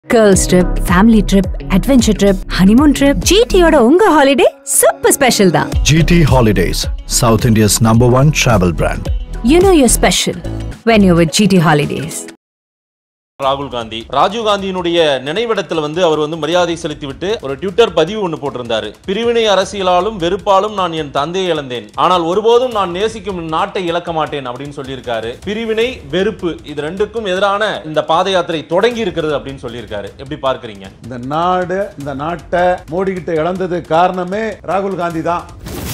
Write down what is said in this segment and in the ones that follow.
Girls trip family trip adventure trip honeymoon trip ஜிடியோட உங்க holiday super special தான் GT Holidays, South India's number one travel brand. You know you're special when you with G T holidays ராகுல் காந்தி ராஜீவ் காந்தியினுடைய நினைவிடத்துல வந்து அவர் வந்து மரியாதை செலுத்திவிட்டு ஒரு Twitter பதிவு ஒன்று போட்டிருந்தாரு பிரிவினை அரசியலாலும் வெறுப்பாலும் நான் என் தந்தையை இழந்தேன் ஆனால் ஒருபோதும் நான் நேசிக்கும் நாட்டை இழக்க மாட்டேன் அப்படின்னு சொல்லியிருக்காரு பிரிவினை வெறுப்பு இது ரெண்டுக்கும் எதிரான இந்த பாத யாத்திரை தொடங்கி இருக்கிறது அப்படின்னு சொல்லியிருக்காரு எப்படி பார்க்கறீங்க இந்த நாடு இந்த நாட்டை மோடி கிட்ட இழந்தது காரணமே ராகுல் காந்தி தான்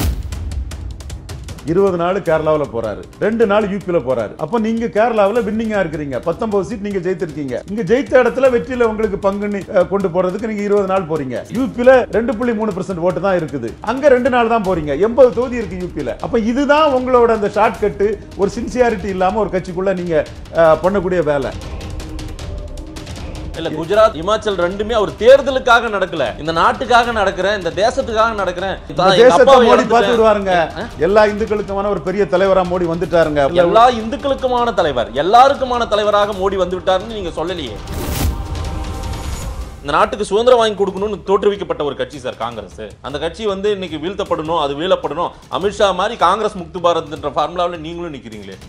இருபது நாள் கேரளாவில் போறாரு ரெண்டு நாள் யூபியில் போறாரு அப்ப நீங்க கேரளாவில் வின்னிங்கா இருக்கிறீங்க பத்தொன்பது சீட் நீங்க ஜெயித்திருக்கீங்க இங்க ஜெயித்த இடத்துல வெற்றியில உங்களுக்கு பங்குன்னு அஹ், கொண்டு போறதுக்கு நீங்க இருபது நாள் போறீங்க யூபியில் ரெண்டு புள்ளி மூணு பர்சன்ட் ஓட்டு தான் இருக்குது அங்க ரெண்டு நாள் தான் போறீங்க எண்பது தொகுதி இருக்கு யூபியில் அப்ப இதுதான் உங்களோட அந்த ஷார்ட் கட்டு ஒரு சின்சியாரிட்டி இல்லாம ஒரு கட்சிக்குள்ள நீங்க அஹ், பண்ணக்கூடிய வேலை இல்ல குஜராத் இமாச்சல் ரெண்டுமே அவர் தேர்தலுக்காக நடக்கல இந்த நாட்டுக்காக நடக்கிறேன் இந்த தேசத்துக்காக நடக்கிறேன் இந்த தான் எங்க தேசத்தை அப்பாவை மோடி பார்த்து இழந்துட்டேன். விடுவாருங்க எல்லா இந்துக்களுக்குமான ஒரு பெரிய தலைவரா மோடி வந்துட்டாருங்க எல்லா இந்துக்களுக்குமான தலைவர் எல்லாருக்குமான தலைவராக மோடி வந்து விட்டாருன்னு நீங்க சொல்லலையே இந்த நாட்டுக்கு சுதந்திரம் வாங்கி கொடுக்கணும்னு தோற்றுவிக்கப்பட்ட ஒரு கட்சி சார் காங்கிரஸ் அந்த கட்சி வந்து இன்னைக்கு வீழ்த்தப்படணும் அது வீழப்படணும் அமித்ஷா மாதிரி காங்கிரஸ் முக்து பாரத்ன்ற ஃபார்முலாவில் நீங்களும் நிக்கிறீங்களே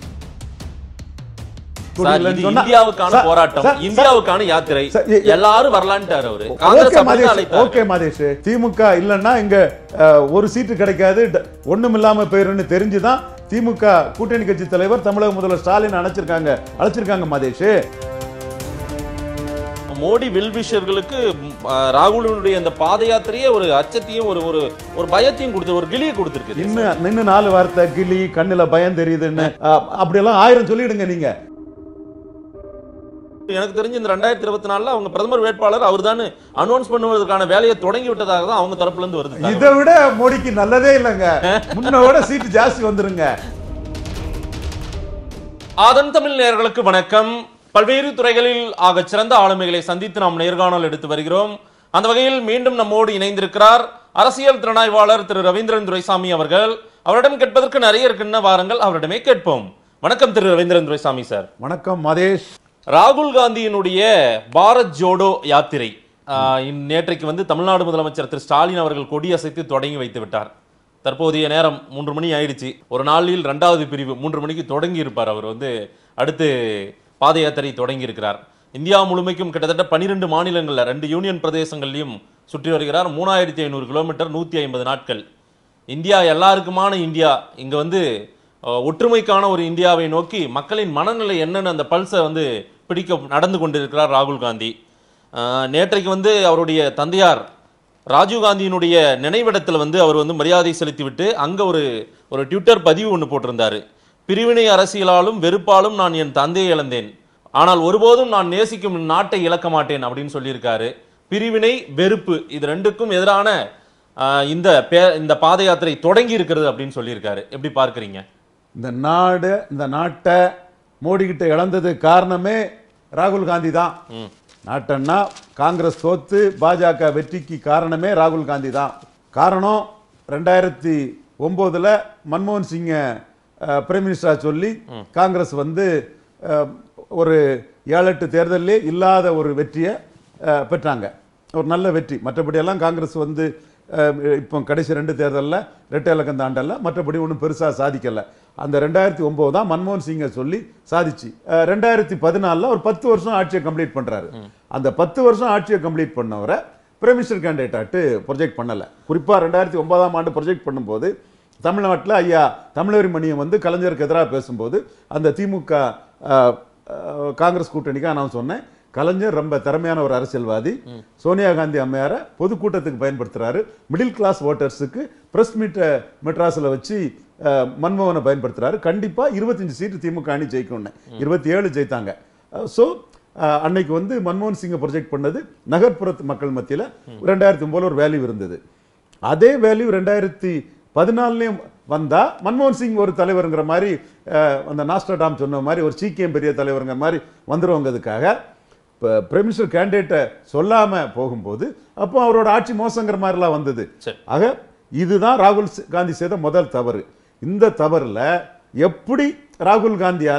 சார், இது சொன்னா- இந்தியாவுக்கான சார், போராட்டம் சார், இந்தியாவுக்கான யாத்திரை சார், எ- எ- எல்லாரும் வரலான்ட்டாரு அவரு காங்கிரஸ் ஓகே அப்படிதான் மாதேஷ் அழைத்தாரு. ஓகே மாதேஷ் திமுக இல்லைன்னா இங்க அஹ், ஒரு சீட்டு கிடைக்காது ட- ஒண்ணும் இல்லாம போயிருன்னு தெரிஞ்சுதான் திமுக கூட்டணி கட்சி தலைவர் தமிழக முதல்வர் ஸ்டாலின் அழைச்சிருக்காங்க அழைச்சிருக்காங்க மாதேஷ் மோடி வெல்விஷர்களுக்கு ராகுலினுடைய அந்த பாத யாத்திரையே ஒரு அச்சத்தையும் ஒரு ஒரு ஒரு பயத்தையும் கொடுத்து ஒரு கிளியை கொடுத்துருக்கு இன்னும் நின்னு நாலு வார்த்தை கிளி கண்ணுல பயம் தெரியுதுன்னு அஹ், அப்படியெல்லாம் ஆயிரம் சொல்லிடுங்க நீங்க எனக்கு தெரிஞ்சு இந்த ரெண்டாயிரத்தி இருபத்தி நாலுல அவங்க பிரதமர் வேட்பாளர் அவர் தான் அனௌன்ஸ் பண்ணுவதற்கான வேலையை தொடங்கி விட்டதாக தான் அவங்க தரப்புல இருந்து வருது தகவல். இதை விட மோடிக்கு நல்லதே இல்லைங்க முன்ன விட சீட்டு ஜாஸ்தி வந்துருங்க ஆதன் தமிழ் நேயர்களுக்கு வணக்கம் பல்வேறு துறைகளில் ஆக சிறந்த ஆளுமைகளை சந்தித்து நாம் நேர்காணல் எடுத்து வருகிறோம் அந்த வகையில் மீண்டும் நம்மோடு இணைந்திருக்கிறார் அரசியல் திறனாய்வாளர் திரு ரவீந்திரன் துரைசாமி அவர்கள் அவரிடம் கேட்பதற்கு நிறைய இருக்குன்னு வாருங்கள் அவரிடமே கேட்போம் வணக்கம் திரு ரவீந்திரன் துரைசாமி சார் வணக்கம் மதேஷ் ராகுல் காந்தியினுடைய பாரத் ஜோடோ யாத்திரை ஆஹ், இன் நேற்றைக்கு வந்து தமிழ்நாடு முதலமைச்சர் திரு ஸ்டாலின் அவர்கள் கொடியசைத்து தொடங்கி வைத்து விட்டார் தற்போதைய நேரம் மூன்று மணி ஆயிடுச்சு ஒரு நாளில் ரெண்டாவது பிரிவு மூன்று மணிக்கு தொடங்கி இருப்பார் அவர் வந்து அடுத்து பாத யாத்திரை தொடங்கி இருக்கிறார் இந்தியா முழுமைக்கும் கிட்டத்தட்ட பனிரெண்டு மாநிலங்கள்ல ரெண்டு யூனியன் பிரதேசங்கள்லையும் சுற்றி வருகிறார் மூணாயிரத்தி ஐநூறு கிலோமீட்டர் நூற்றி ஐம்பது நாட்கள் இந்தியா எல்லாருக்குமான இந்தியா இங்க வந்து அஹ், ஒற்றுமைக்கான ஒரு இந்தியாவை நோக்கி மக்களின் மனநிலை என்னன்னு அந்த பல்ஸை வந்து பிடிக்க நடந்து கொண்டிருக்கிறார் ராகுல் காந்தி அஹ், நேற்றைக்கு வந்து அவருடைய தந்தையார் ராஜீவ் காந்தியினுடைய நினைவிடத்தில் வந்து அவர் வந்து மரியாதை செலுத்திவிட்டு அங்க ஒரு ஒரு ட்விட்டர் பதிவு ஒன்று போட்டிருந்தாரு பிரிவினை அரசியலாலும் வெறுப்பாலும் நான் என் தந்தையை இழந்தேன் ஆனால் ஒருபோதும் நான் நேசிக்கும் நாட்டை இழக்க மாட்டேன் அப்படின்னு சொல்லியிருக்காரு பிரிவினை வெறுப்பு இது ரெண்டுக்கும் எதிரான ஆஹ், இந்த பே- இந்த பாத யாத்திரை தொடங்கி இருக்கிறது அப்படின்னு சொல்லியிருக்காரு எப்படி பார்க்கறீங்க இந்த நாடு இந்த நாட்டை மோடி கிட்ட இழந்தது காரணமே ராகுல் காந்தி தான் நாட்டன்னா காங்கிரஸ் தோத்து பாஜக வெற்றிக்கு காரணமே ராகுல் காந்தி தான் காரணம் ரெண்டாயிரத்தி ஒம்போதுல மன்மோகன் சிங்கை பிரைம் மினிஸ்டரா சொல்லி காங்கிரஸ் வந்து அஹ், ஒரு ஏழு எட்டு தேர்தலிலே இல்லாத ஒரு வெற்றியை அஹ், பெற்றாங்க ஒரு நல்ல வெற்றி மற்றபடி எல்லாம் காங்கிரஸ் வந்து அஹ், இப்போ கடைசி ரெண்டு தேர்தலில் ரெட்டை இலக்கம் தாண்டல மற்றபடி ஒன்றும் பெருசாக சாதிக்கல அந்த ரெண்டாயிரத்தி ஒன்பது தான் மன்மோகன் சிங்கை சொல்லி சாதிச்சு அஹ், ரெண்டாயிரத்தி பதினாலில் ஒரு பத்து வருஷம் ஆட்சியை கம்ப்ளீட் பண்றாரு அந்த பத்து வருஷம் ஆட்சியை கம்ப்ளீட் பண்ணவரை பிரைம் மினிஸ்டர் கேண்டிடேட் ஆட்டு ப்ரொஜெக்ட் பண்ணல குறிப்பாக ரெண்டாயிரத்தி ஒன்பதாம் ஆண்டு ப்ரொஜெக்ட் பண்ணும்போது தமிழ்நாட்டில் ஐயா தமிழரி மணியம் வந்து கலைஞருக்கு எதிராக பேசும்போது அந்த திமுக அஹ், அஹ், காங்கிரஸ் கூட்டணிக்காக நான் சொன்னேன் கலைஞர் ரொம்ப திறமையான ஒரு அரசியல்வாதி சோனியா காந்தி அம்மையாரை பொதுக்கூட்டத்துக்கு பயன்படுத்துறாரு மிடில் கிளாஸ் ஓட்டர்ஸுக்கு பிரஸ் மீட்டை மெட்ராஸில் வச்சு அஹ், மன்மோகனை பயன்படுத்துறாரு கண்டிப்பா இருபத்தஞ்சு சீட்டு திமுக அணி ஜெயிக்கும்னு இருபத்தி ஏழு ஜெயித்தாங்க ஸோ அன்னைக்கு வந்து மன்மோகன் சிங்கை ப்ரொஜெக்ட் பண்ணது நகர்ப்புறத்து மக்கள் மத்தியில் ரெண்டாயிரத்தி ஒன்பதுல ஒரு வேல்யூ இருந்தது அதே வேல்யூ ரெண்டாயிரத்தி பதினாலுலயும் வந்தா மன்மோகன் சிங் ஒரு தலைவருங்கிற மாதிரி அஹ், அந்த நாஸ்டர்டாம் சொன்ன மாதிரி ஒரு சீக்கியம் பெரிய தலைவருங்கிற மாதிரி வந்துருவங்கிறதுக்காக இப்போ பிரைம் மினிஸ்டர் கேண்டிடேட்டை சொல்லாம போகும்போது அப்போ அவரோட ஆட்சி மோசங்கிற மாதிரிலாம் வந்தது சரி. ஆக இதுதான் ராகுல் சி- காந்தி செய்த முதல் தவறு இந்த தவறுல எப்படி ராகுல் காந்தியால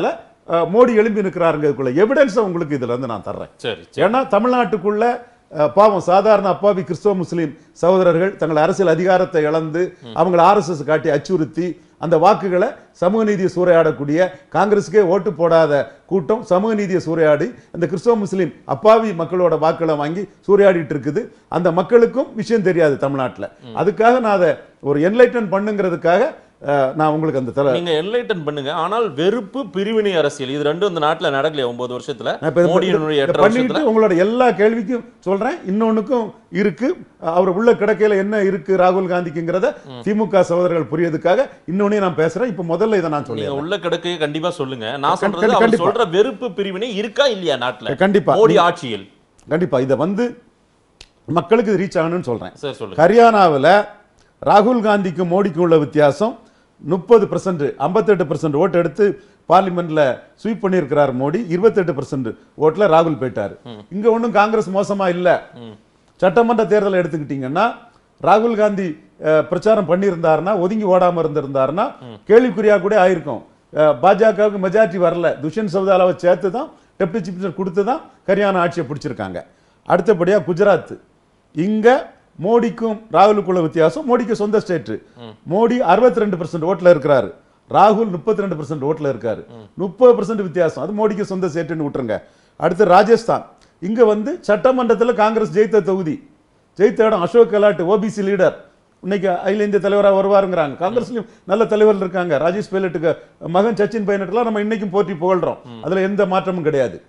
அஹ், மோடி எழும்பி நிற்கிறாருங்கிறதுக்குள்ள எவிடன்ஸ் உங்களுக்கு இதுல இருந்து நான் தர்றேன் சரி ஏன்னா தமிழ்நாட்டுக்குள்ள அஹ், பாவம் சாதாரண அப்பாவி கிறிஸ்தவ முஸ்லீம் சகோதரர்கள் தங்கள் அரசியல் அதிகாரத்தை இழந்து அவங்களை ஆர்எஸ்எஸ் காட்டி அச்சுறுத்தி அந்த வாக்குகளை சமூக நீதியை சூறையாடக்கூடிய காங்கிரஸுக்கே ஓட்டு போடாத கூட்டம் சமூக நீதியை சூறையாடி அந்த கிறிஸ்தவ முஸ்லீம் அப்பாவி மக்களோட வாக்குகளை வாங்கி சூறையாடிட்டு இருக்குது அந்த மக்களுக்கும் விஷயம் தெரியாது தமிழ்நாட்டுல அதுக்காக நான் அதை ஒரு என்லைட்டன் பண்ணுங்கிறதுக்காக அஹ், நான் உங்களுக்கு அந்த தலை நீங்க என்லைட்டன் பண்ணுங்க ஆனால் வெறுப்பு பிரிவினை அரசியல் இது ரெண்டும் இந்த நாட்டுல நடக்கலையே ஒன்பது வருஷத்துல நான் இப்ப இதை- மோடியினுடைய இதை எட்டரை வருஷத்துல பண்ணிட்டு உங்களோட எல்லா கேள்விக்கும் சொல்றேன் இன்னொன்னுக்கும் இருக்கு அவர் உள்ள கிடக்கையில என்ன இருக்கு ராகுல் காந்திக்குங்கிறத திமுக சகோதரர்கள் புரியதுக்காக இன்னொன்னே நான் பேசுறேன் இப்ப முதல்ல இதை நான் நீங்க சொல்லிடுறேன் உள்ள கிடக்கையை கண்டிப்பா சொல்லுங்க நான் கண்டி- சொல்றது அவர் கண்டிப்பா. சொல்ற வெறுப்பு பிரிவினை இருக்கா இல்லையா நாட்டுல கண்டிப்பா. மோடி நீங்க- ஆட்சியில் கண்டிப்பா இதை வந்து மக்களுக்கு இது ரீச் ஆகணும்னு சொல்றேன் சரி சொல்லுங்க ஹரியானாவில் ராகுல் காந்திக்கும் மோடிக்கும் உள்ள வித்தியாசம் முப்பது பர்சன்ட் ஐம்பத்தெட்டு பர்சன்ட் ஓட்டு எடுத்து பார்லிமெண்ட்ல ஸ்வீப் பண்ணியிருக்கிறார் மோடி இருபத்தெட்டு பர்சன்ட் ஓட்டுல ராகுல் போயிட்டாரு இங்க ஒண்ணும் காங்கிரஸ் மோசமா இல்ல சட்டமன்ற தேர்தலை எடுத்துக்கிட்டீங்கன்னா ராகுல் காந்தி அஹ், பிரச்சாரம் பண்ணியிருந்தாருன்னா ஒதுங்கி ஓடாம இருந்திருந்தாருன்னா கேள்விக்குறியா கூட ஆயிருக்கும் அஹ், பாஜகவுக்கு மெஜாரிட்டி வரல துஷ்யந்த் சவுதாலாவை சேர்த்து தான் டெப்டி சீஃப் மினிஸ்டர் கொடுத்து தான் ஹரியானா ஆட்சியை பிடிச்சிருக்காங்க அடுத்தபடியா குஜராத் இங்க மோடிக்கும் ராகுலுக்குள்ள வித்தியாசம் மோடிக்கு சொந்த ஸ்டேட் மோடி 62% ரெண்டு பர்சன்ட் ஓட்டுல இருக்கிறாரு ராகுல் 32% ரெண்டு பர்சன்ட் ஓட்டுல இருக்காரு முப்பது பர்சன்ட் வித்தியாசம் அது மோடிக்கு சொந்த ஸ்டேட்னு விட்டுருங்க அடுத்து ராஜஸ்தான் இங்க வந்து சட்டமன்றத்துல காங்கிரஸ் ஜெயித்த தொகுதி ஜெயித்த இடம் அசோக் கெலாட் ஓபிசி லீடர் இன்னைக்கு அகில இந்திய தலைவரா வருவாருங்கிறாங்க காங்கிரஸ்லயும் நல்ல தலைவர்கள் இருக்காங்க ராஜேஷ் பைலட்டுக்கு மகன் சச்சின் பைலட்லாம் நம்ம இன்னைக்கும் போற்றி புகழ்றோம் அதுல எந்த மாற்றமும் கிடையாது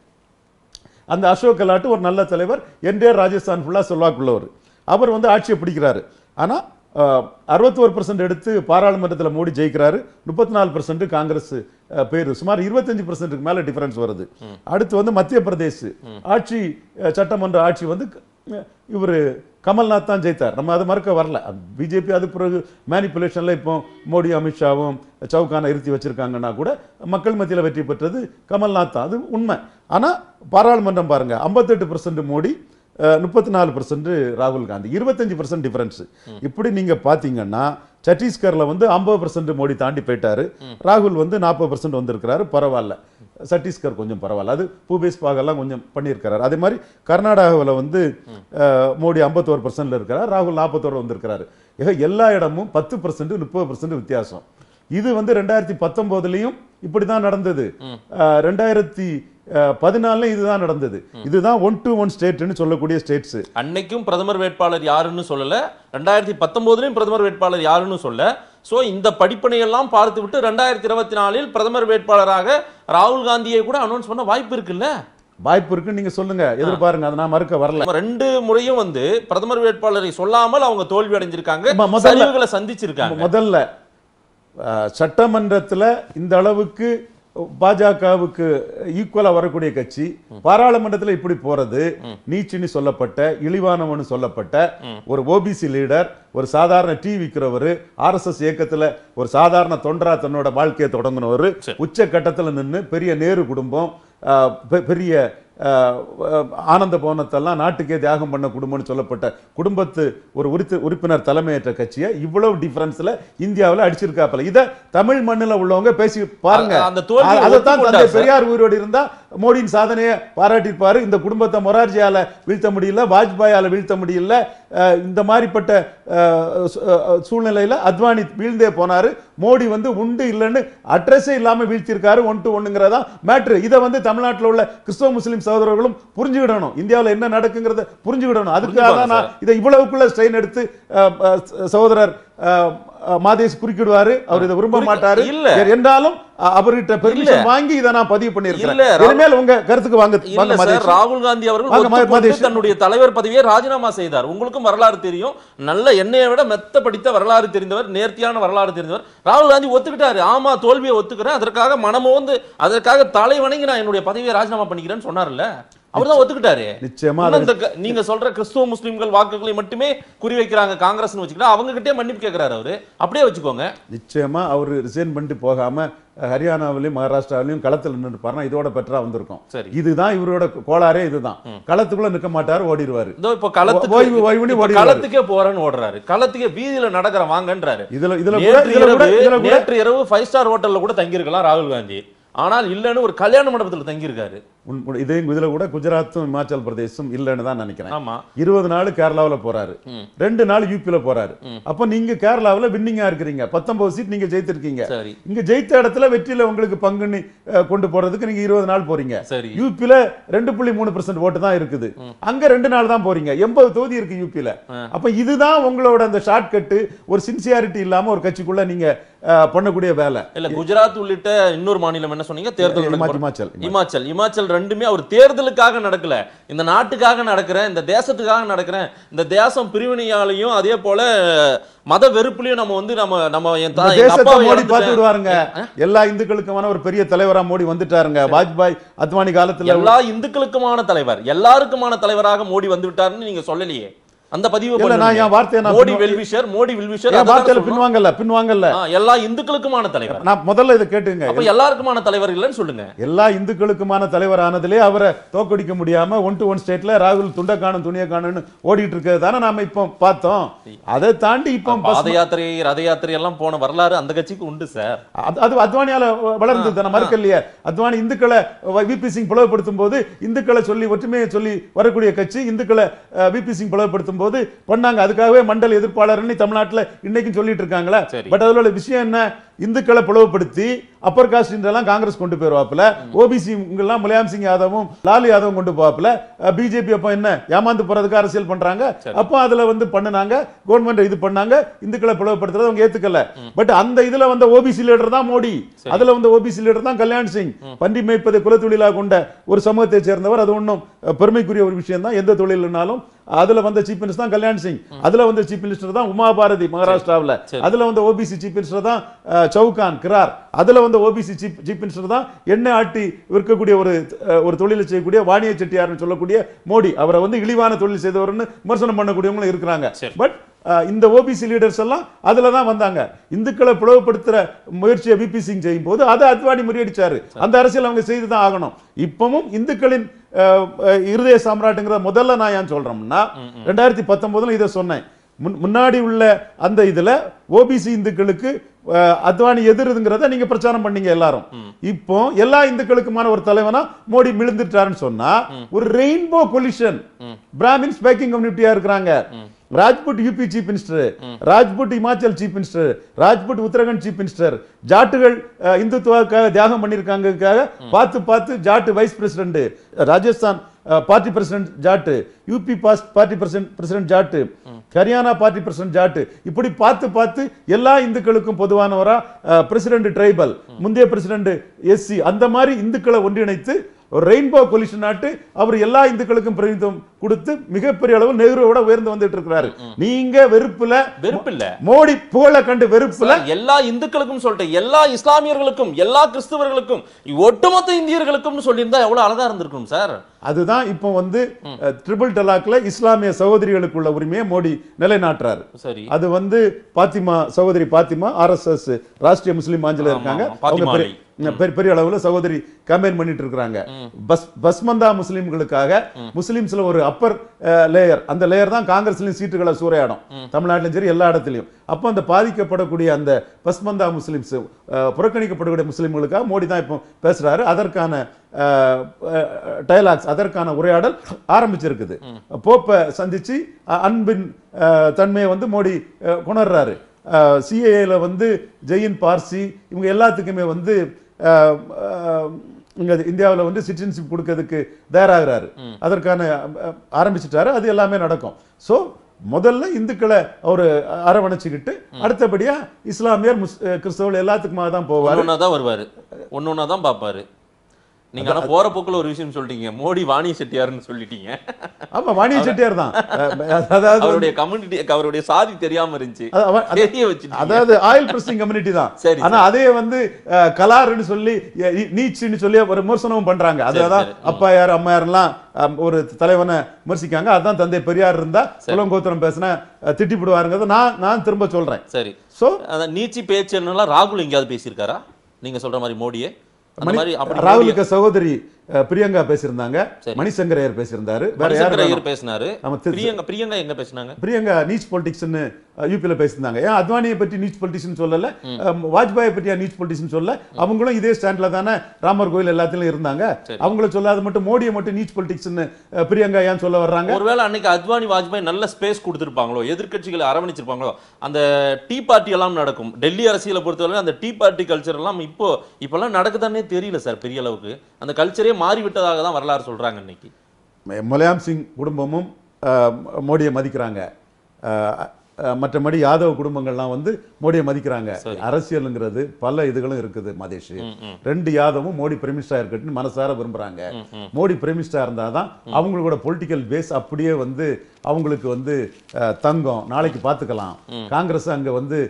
அந்த அசோக் கெலாட் ஒரு நல்ல தலைவர் என்டிஆர் ராஜஸ்தான் ஃபுல்லா செல்வாக்குள்ளவர் அவர் வந்து ஆட்சியை பிடிக்கிறாரு ஆனா அறுபத்தோரு பர்சன்ட் எடுத்து பாராளுமன்றத்தில் மோடி ஜெயிக்கிறாரு முப்பத்தி நாலு பர்சன்ட் காங்கிரஸ் அஹ், பேரு சுமார் இருபத்தஞ்சு பர்சன்ட்டுக்கு மேல டிஃபரன்ஸ் வருது அடுத்து வந்து மத்திய பிரதேஷ் ஆட்சி அஹ், சட்டமன்ற ஆட்சி வந்து அஹ், இவரு கமல்நாத் தான் ஜெயித்தார் நம்ம அது மறுக்க வரல பிஜேபி அது பிறகு மேனிப்புலேஷன்ல இப்போ மோடி அமித்ஷாவும் சவுகானை இருத்தி வச்சிருக்காங்கன்னா கூட மக்கள் மத்தியில் வெற்றி பெற்றது கமல்நாத் தான் அது உண்மை ஆனா பாராளுமன்றம் பாருங்க 58% மோடி முப்பத்தி நாலு ராகுல் காந்தி இருபத்தஞ்சு பர்சன்ட் டிஃபரன்ஸ் இப்படி நீங்க பாத்தீங்கன்னா சத்தீஸ்கர்ல வந்து ஐம்பது பர்சன்ட் மோடி தாண்டி போயிட்டாரு ராகுல் வந்து நாற்பது பர்சன்ட் வந்திருக்கிறாரு பரவாயில்ல சத்தீஸ்கர் கொஞ்சம் பரவாயில்ல அது பூபேஷ் பாகெல்லாம் கொஞ்சம் பண்ணியிருக்கிறாரு அதே மாதிரி கர்நாடகாவில் வந்து அஹ், மோடி ஐம்பத்தோரு பர்சன்ட்ல இருக்கிறார் ராகுல் நாற்பத்தோரு வந்திருக்கிறாரு ஏக எல்லா இடமும் பத்து பர்சன்ட் முப்பது பர்சன்ட் வித்தியாசம் இது வந்து ரெண்டாயிரத்தி பத்தொன்பதுலயும் இப்படிதான் நடந்தது அஹ், ரெண்டாயிரத்தி பதினாலுல இதுதான் நடந்தது இதுதான் ஒன் டு ஒன் ஸ்டேட்னு சொல்லக்கூடிய ஸ்டேட்ஸ் அன்னைக்கும் பிரதமர் வேட்பாளர் யாருன்னு சொல்லல ரெண்டாயிரத்தி பத்தொன்பதுலயும் பிரதமர் வேட்பாளர் யாருன்னு சொல்ல சோ இந்த படிப்பனையெல்லாம் பார்த்து விட்டு ரெண்டாயிரத்தி இருபத்தி நாலில் பிரதமர் வேட்பாளராக ராகுல் காந்தியை கூட அனௌன்ஸ் பண்ண வாய்ப்பு இருக்குல்ல வாய்ப்பு இருக்குன்னு நீங்க சொல்லுங்க எதிர்பாருங்க அதை நான் மறுக்க வரல நம்ம ரெண்டு முறையும் வந்து பிரதமர் வேட்பாளரை சொல்லாமல் அவங்க தோல்வி அடைஞ்சிருக்காங்க ஆமா, முதல்ல- சரிவுகளை சந்திச்சிருக்காங்க முதல்ல அஹ், சட்டமன்றத்துல இந்த அளவுக்கு பாஜகவுக்கு ஈக்குவலா வரக்கூடிய கட்சி பாராளுமன்றத்துல இப்படி போறது நீச்சின்னு சொல்லப்பட்ட இழிவானவன்னு சொல்லப்பட்ட ஒரு ஓபிசி லீடர் ஒரு சாதாரண டீ விற்கிறவர் ஆர்எஸ்எஸ் இயக்கத்துல ஒரு சாதாரண தொண்டரா தன்னோட வாழ்க்கையை தொடங்கினவர் உச்ச கட்டத்துல நின்னு பெரிய நேரு குடும்பம் அஹ், பெ- பெரிய அஹ், அஹ், ஆனந்த பவனத்தெல்லாம் நாட்டுக்கே தியாகம் பண்ண குடும்பம்னு சொல்லப்பட்ட குடும்பத்து ஒரு உறுத்து உறுப்பினர் தலைமையேற்ற கட்சியை இவ்வளவு டிஃபரன்ஸ்ல இந்தியாவுல அடிச்சிருக்காப்பல இத தமிழ் மண்ணுல உள்ளவங்க பேசி பாருங்க அந்த- அந்த தோல்வியை அ- அதைத்தான் ஒத்துக்கொண்டா தந்தை சார்? பெரியார் உயிரோடு இருந்தா மோடியின் சாதனையை பாராட்டியிருப்பாரு இந்த குடும்பத்தை மொரார்ஜியால வீழ்த்த முடியல வாஜ்பாயால வீழ்த்த முடியல அஹ், இந்த மாதிரிப்பட்ட அஹ், சூ- அஹ், சூழ்நிலையில அத்வானி வீழ்ந்தே போனாரு மோடி வந்து உண்டு இல்லைன்னு அட்ரஸே இல்லாம வீழ்த்திருக்காரு ஒன் டு ஒன்னுங்கிறதா மேட்ரு இதை வந்து தமிழ்நாட்டுல உள்ள கிறிஸ்தவ முஸ்லிம் சகோதரர்களும் புரிஞ்சுக்கிடணும் இந்தியாவுல என்ன நடக்குங்கிறத புரிஞ்சுக்கிடணும் அதுக்காக தான் நான் இதை இவ்வளவுக்குள்ள ஸ்ட்ரெயின் எடுத்து அஹ், அஹ், சகோதரர் அஹ், அஹ், மாதேஷ் குறுக்கிடுவாரு அவர் இதை விரும்ப குறிக்க- மாட்டாரு இல்ல. என்றாலும் அ- அவர்கிட்ட பெர்மிஷன் இல்ல. வாங்கி இதை நான் பதிவு இல்ல, பண்ணியிருக்கேன் ராகுல்- இனிமேல் உங்க கருத்துக்கு வாங்க இல்ல வாங்க சார் மாதேஷ். ராகுல் காந்தி அவர்கள் வாங்க, ஒத்துக்கொண்டு மதேஷ். தன்னுடைய தலைவர் பதவியை ராஜினாமா செய்தார் உங்களுக்கும் வரலாறு தெரியும் நல்ல என்னைய விட மெத்த படித்த வரலாறு தெரிந்தவர் நேர்த்தியான வரலாறு தெரிந்தவர் ராகுல் காந்தி ஒத்துக்கிட்டாரு ஆமா தோல்வியை ஒத்துக்கிறேன் அதற்காக மனமோந்து அதற்காக தலை வணங்கி நான் என்னுடைய பதவியை ராஜினாமா பண்ணிக்கிறேன்னு சொன்னார்ல அவர்தான் ஒத்துக்கிட்டாரு நிச்சயமா இன்னும் அதை- இந்த க- நீங்க சொல்ற கிறிஸ்துவ முஸ்லிம்கள் வாக்குகளை மட்டுமே குறி வைக்கிறாங்க காங்கிரஸ்னு வச்சுக்கிட்டா அவங்க கிட்டே மன்னிப்பு கேட்கிறாரு அவரு அப்படியே வச்சுக்கோங்க நிச்சயமா அவர் ரிசைன் பண்ணிட்டு போகாம அஹ், ஹரியானாவிலையும் மகாராஷ்டிராவிலையும் களத்தில் நின்றுப்பாருனா இதோட பெற்றா வந்திருக்கும் சரி. இதுதான் இவரோட கோளாறே இதுதான் களத்துக்குள்ள நிக்க மாட்டாரு ஓடிடுவாரு இதோ இப்ப களத்துக்கு ஓய்வு- ஓய்வுன்னு இப்ப ஓடிடுவாரு. களத்துக்கே போறேன்னு ஓடுறாரு களத்துக்கே வீதியில நடக்கிற வாங்கன்றாரு இதுல இதுல கூட நேற்று இதுல கூட இரவு இதுல கூட நேற்று இரவு ஃபைவ் ஸ்டார் ஹோட்டல்ல கூட தங்கியிருக்கலாம் ராகுல் காந்தி ஆனால் இல்லைன்னு ஒரு கல்யாண மண்டபத்துல தங்கியிருக்காரு உன்- உன் இதே இதுல கூட குஜராத்தும் இமாச்சல் பிரதேசம் இல்லைன்னு தான் நினைக்கிறேன் ஆமா இருபது நாள் கேரளாவுல போறாரு ம். ரெண்டு நாள் யூபில போறாரு அப்ப நீங்க கேரளாவுல வின்னிங்கா இருக்கிறீங்க பத்தொன்பது சீட் நீங்க ஜெயித்திருக்கீங்க சரி இங்க ஜெயித்த இடத்துல வெற்றியில உங்களுக்கு பங்குன்னு அஹ், கொண்டு போறதுக்கு நீங்க இருபது நாள் போறீங்க சரி யூபில ரெண்டு புள்ளி மூணு பர்சன்ட் ஓட்டு தான் இருக்குது அங்க ரெண்டு நாள் தான் போறீங்க எண்பது தொகுதி இருக்கு யூபில அப்ப இதுதான் உங்களோட அந்த ஷார்ட் கட்டு ஒரு சின்சியாரிட்டி இல்லாம ஒரு கட்சிக்குள்ள நீங்க அஹ், பண்ணக்கூடிய வேலை இல்ல குஜராத் உள்ளிட்ட இன்னொரு மாநிலம் என்ன சொன்னீங்க தேர்தல் இமா- நடக்க போற- இமாச்சல் இமாச்சல் இமாச்சல் ரெண்டுமே அவர் தேர்தலுக்காக நடக்கல இந்த நாட்டுக்காக நடக்கிறேன் இந்த தேசத்துக்காக நடக்கிறேன் இந்த தேசம் பிரிவினையாலையும் அதே போல மத வெறுப்புலயும் நம்ம வந்து நம்ம நம்ம என் இந்த தா- எங்க தேசத்தை அப்பாவை மோடி பார்த்து இழந்துட்டேன். விடுவாருங்க எல்லா இந்துக்களுக்குமான ஒரு பெரிய தலைவரா மோடி வந்துட்டாருங்க வாஜ்பாய் அத்வானி காலத்துல எல்லா இந்துக்களுக்குமான தலைவர் எல்லாருக்குமான தலைவராக மோடி வந்து விட்டாருன்னு நீங்க சொல்லலையே அந்த பதிவு இல்ல, நான் பண்ணுங்க. என் வார்த்தையை நான் மோடி பின்வா- வெல்விஷர் மோடி வெல்விஷர் என் வார்த்தையில பின்வாங்கல்ல பின்வாங்கல்ல எல்லா இந்துக்களுக்குமான தலைவர் நான் முதல்ல இதை கேட்டுங்க அப்ப எல்லாருக்குமான தலைவர் இல்லைன்னு சொல்லுங்க எல்லா இந்துக்களுக்குமான தலைவர் ஆனதுலே அவரை தோக்கடிக்க முடியாம ஒன் டு ஒன் ஸ்டேட்ல ராகுல் துண்ட காணும் துணிய காணும்னு ஓடிட்டு இருக்கிறது தானே நாம இப்போ பார்த்தோம் அதை தாண்டி இப்போ பாத பசும- யாத்திரை ரத யாத்திரை எல்லாம் போன வரலாறு அந்த கட்சிக்கு உண்டு சார் அது- அது அத்வானியால வளர்ந்தது தானே மறுக்கலையே அத்வானி இந்துக்களை விபி சிங் பிளவுபடுத்தும் போது இந்துக்களை சொல்லி ஒற்றுமையை சொல்லி வரக்கூடிய கட்சி இந்துக்களை விபி சிங் பிளவுபடுத்தும் போது பண்ணாங்க அதுக்காகவே மண்டல் எதிர்ப்பாளர்னு தமிழ்நாட்டுல இன்னைக்கும் சொல்லிட்டு இருக்காங்களா சரி. பட் அதோட விஷயம் என்ன இந்துக்களை பிளவுபடுத்தி அப்பர் காஸ்ட் எல்லாம் காங்கிரஸ் கொண்டு போயிருவாப்புல ஓபிசி எல்லாம் முலாயம் சிங் யாதவும் லாலு யாதவும் கொண்டு போவாப்புல பிஜேபி அப்ப என்ன ஏமாந்து போறதுக்கு அரசியல் பண்றாங்க அப்போ அதுல வந்து பண்ணுனாங்க கவர்மெண்ட் இது பண்ணாங்க இந்துக்களை பிளவுபடுத்துறது அவங்க ஏத்துக்கல பட் அந்த இதுல வந்த ஓபிசி லீடர் தான் மோடி அதுல வந்த ஓபிசி லீடர் தான் கல்யாண் சிங் பன்றி மேய்ப்பதை குலத்தொழிலாக கொண்ட ஒரு சமூகத்தை சேர்ந்தவர் அது ஒன்றும் பெருமைக்குரிய ஒரு விஷயம் தான் எந்த தொழில்னாலும் அதுல வந்த சீஃப் மினிஸ்டர் தான் கல்யாண் சிங் அதுல வந்த சீஃப் மினிஸ்டர் தான் உமா பாரதி மகாராஷ்டிராவுல சரி. அதுல வந்த ஓபிசி சீஃப் மினிஸ்டர் தான் அஹ், சவுகான் கிரார் அதுல வந்த ஓபிசி சீஃப் சீஃப் மினிஸ்டர் தான் எண்ணெய் ஆட்டி விற்கக்கூடிய ஒரு அஹ், ஒரு தொழிலை செய்யக்கூடிய வாணிய செட்டியார்னு சொல்லக்கூடிய மோடி அவரை வந்து இழிவான தொழில் செய்தவர்னு விமர்சனம் பண்ணக்கூடியவங்களும் இருக்கிறாங்க சரி. பட் இந்த ஓபிசி லீடர்ஸ் எல்லாம் அதுல தான் வந்தாங்க இந்துக்களை பிளவுபடுத்துற முயற்சியை விபி சிங் செய்யும் போது அதை அத்வானி முறியடிச்சாரு அந்த அரசியல் அவங்க செய்து தான் ஆகணும் இப்பவும் இந்துக்களின் அஹ், அஹ், இருதய சாம்ராட்டுங்கிறத முதல்ல நான் ஏன் சொல்றோம்னா ரெண்டாயிரத்தி பத்தொன்பதுல இதை சொன்னேன் முன்- முன்னாடி உள்ள அந்த இதுல ஓபிசி இந்துக்களுக்கு அஹ், அத்வானி எதிருங்கிறத நீங்க பிரச்சாரம் பண்ணீங்க எல்லாரும் இப்போ எல்லா இந்துக்களுக்குமான ஒரு தலைவனா மோடி மிழுந்துட்டாருன்னு சொன்னா ஒரு ரெயின்போ கொலிஷன் பிராமின்ஸ் பேக்கிங் கம்யூனிட்டியா இருக்கிறாங்க Rajput UP chief minister Rajput Himachal chief minister Rajput Uttarakhand chief minister ஜாட்டுகள் அஹ், இந்துத்துவாக்காக தியாகம் பண்ணிருக்காங்க பார்த்து பார்த்து Jat vice president Rajasthan party president Jat UP பாஸ் party president Jat Haryana party president Jat இப்படி பார்த்து பார்த்து எல்லா இந்துக்களுக்கும் பொதுவானவரா பிரசிடென்ட் ட்ரைபல் முந்தைய பிரசிடென்ட் எஸ்சி அந்த மாதிரி இந்துக்களை ஒன்றிணைத்து ஒரு ரெயின்போ கொலிஷன் நாட்டு அவர் எல்லா இந்துக்களுக்கும் பிரதிநிதித்துவம் கொடுத்து மிகப்பெரிய அளவு நெஹ்ருவோட உயர்ந்து வந்துட்டு இருக்கிறாரு நீங்க வெறுப்புல வெறுப்பு இல்ல மோடி புகழ கண்டு வெறுப்புல எல்லா இந்துக்களுக்கும் சொல்லிட்டேன் எல்லா இஸ்லாமியர்களுக்கும் எல்லா கிறிஸ்தவர்களுக்கும் ஒட்டுமொத்த இந்தியர்களுக்கும் சொல்லியிருந்தா எவ்வளவு அழகா இருந்திருக்கும் சார் அதுதான் இப்போ வந்து ட்ரிபிள் டலாக்ல இஸ்லாமிய சகோதரிகளுக்குள்ள உரிமையை மோடி நிலைநாட்டுறாரு சரி அது வந்து பாத்திமா சகோதரி பாத்திமா ஆர்எஸ்எஸ் ராஷ்டிரிய முஸ்லீம் மாஞ்சில ஆமா, இருக்காங்க ஆமா. பாத்திமா அவங்க பெரிய- அலி. பெரிய பெரிய அளவுல சகோதரி கம்பைன் பண்ணிட்டு இருக்காங்க பஸ் பஸ்மந்தா முஸ்லிம்களுக்காக முஸ்லிம்ஸ்ல ஒரு அப்பர் லேயர் அந்த லேயர் தான் காங்கிரஸ்லயும் சீட்டுகளை சூறையாடும் தமிழ்நாட்டிலும் சரி எல்லா இடத்துலயும் அப்போ அந்த பாதிக்கப்படக்கூடிய அந்த பஸ்மந்தா முஸ்லிம்ஸ் அஹ், புறக்கணிக்கப்படக்கூடிய முஸ்லிம்களுக்காக மோடி தான் இப்போ பேசுறாரு அதற்கான டயலாக்ஸ் அதற்கான உரையாடல் ஆரம்பிச்சிருக்குது போப்பை சந்திச்சு அ- அன்பின் அஹ், தன்மையை வந்து மோடி அஹ், கொணர்றாரு சிஏஏல வந்து ஜெயின் பார்சி இவங்க எல்லாத்துக்குமே வந்து அஹ், அஹ், இங்க இந்தியாவில் வந்து சிட்டிசன்ஷிப் கொடுக்கறதுக்கு தயாராகிறாரு அதற்கான அஹ், ஆரம்பிச்சிட்டாரு அது எல்லாமே நடக்கும் ஸோ முதல்ல இந்துக்களை அவர் அரவணைச்சுக்கிட்டு அடுத்தபடியா இஸ்லாமியர் முஸ் அஹ், கிறிஸ்தவர்கள் எல்லாத்துக்குமாக தான் போவார் ஒன்னொன்னா தான் வருவாரு ஒன்னொன்னா தான் பாப்பாரு நீங்க ஆனா போற போக்குல ஒரு விஷயம் சொல்லிட்டீங்க மோடி வாணி செட்டியார்னு சொல்லிட்டீங்க ஆமா வாணிய செட்டியார் தான் அஹ், அதாவது வந்து- அவருடைய கம்யூனிட்டி அவருடைய சாதி தெரியாம இருந்துச்சு அது அவ- அது- தெரிய வச்சுட்டீங்க அதாவது ஆயில் பிரஸ்டிங் கம்யூனிட்டி தான் சரி, ஆனா அதே வந்து அஹ், கலாருன்னு சொல்லி எ- இ- நீச்சுன்னு சொல்லி ஒரு விமர்சனமும் பண்றாங்க அதுதான் சரி. அப்பா யார் அம்மா யாரெல்லாம் அம், ஒரு தலைவனை விமர்சிக்காங்க அதான் தந்தை பெரியார் இருந்தா குலங்கோத்திரம் பேசின திட்டிப்பிடுவாருங்கிறத நான் நான் திரும்ப சொல்றேன் சரி சோ அதான் நீச்சி பேச்சுன்னெல்லாம் ராகுல் எங்கேயாவது பேசியிருக்காரா நீங்க சொல்ற மாதிரி மோடியே அந்த மாதிரி அப்படி மோடியை- ராகுலுக்கு சகோதரி அஹ், பிரியங்கா பேசியிருந்தாங்க சரி. மணிசங்கர் ஐயர் பேசியிருந்தாரு வேற யார் மணிசங்கர் ஐயர் வேணும்? பேசினாரு நம்ம திரு- பிரியங்கா பிரியங்கா எங்க பேசினாங்க பிரியங்கா நீச் பொலிட்டிக்ஸ்னு யூபியில் பேசியிருந்தாங்க ஏன் அத்வானியை பற்றி நீச் பொலிட்டிக்ஸ்னு சொல்லல அஹ், வாஜ்பாயை பற்றி நீச் பொலிட்டிக்ஸ்னு சொல்ல அவங்களும் இதே ஸ்டாண்ட்ல தானே ராமர் கோயில் எல்லாத்துலயும் இருந்தாங்க சரி. அவங்கள சொல்லாத மட்டும் மோடியை மட்டும் நீச் பொலிட்டிக்ஸ்னு அஹ், பிரியங்கா ஏன் சொல்ல வர்றாங்க ஒருவேளை அன்னைக்கு அத்வானி வாஜ்பாய் நல்ல ஸ்பேஸ் கொடுத்திருப்பாங்களோ எதிர்க்கட்சிகளை அரவணைச்சிருப்பாங்களோ அந்த டீ பார்ட்டி எல்லாம் நடக்கும் டெல்லி அரசியலை பொறுத்தவரை அந்த டீ பார்ட்டி கல்ச்சர் எல்லாம் இப்போ இப்பெல்லாம் நடக்குதானே தெரியல சார் பெரிய அளவுக்கு அந்த கல்ச்சரே மாறி விட்டதாக தான் வரலாறு சொல்றாங்க இன்னைக்கு முலாயம் சிங் குடும்பமும் அஹ், மோடியை மதிக்கிறாங்க அஹ், அஹ், மற்றபடி யாதவ் குடும்பங்கள்லாம் வந்து மோடியை மதிக்கிறாங்க சரி. அரசியலுங்கிறது பல இதுகளும் இருக்குது மதேஷ் ம், ம். ரெண்டு யாதவும் மோடி பிரமிஸ்டா இருக்கட்டும்னு மனசார விரும்புறாங்க ம், ம். மோடி பிரமிஸ்டா இருந்தாதான் அவங்களோட பொலிட்டிக்கல் பேஸ் அப்படியே வந்து அவங்களுக்கு வந்து அஹ், தங்கம் நாளைக்கு பார்த்துக்கலாம் காங்கிரஸ் அங்க வந்து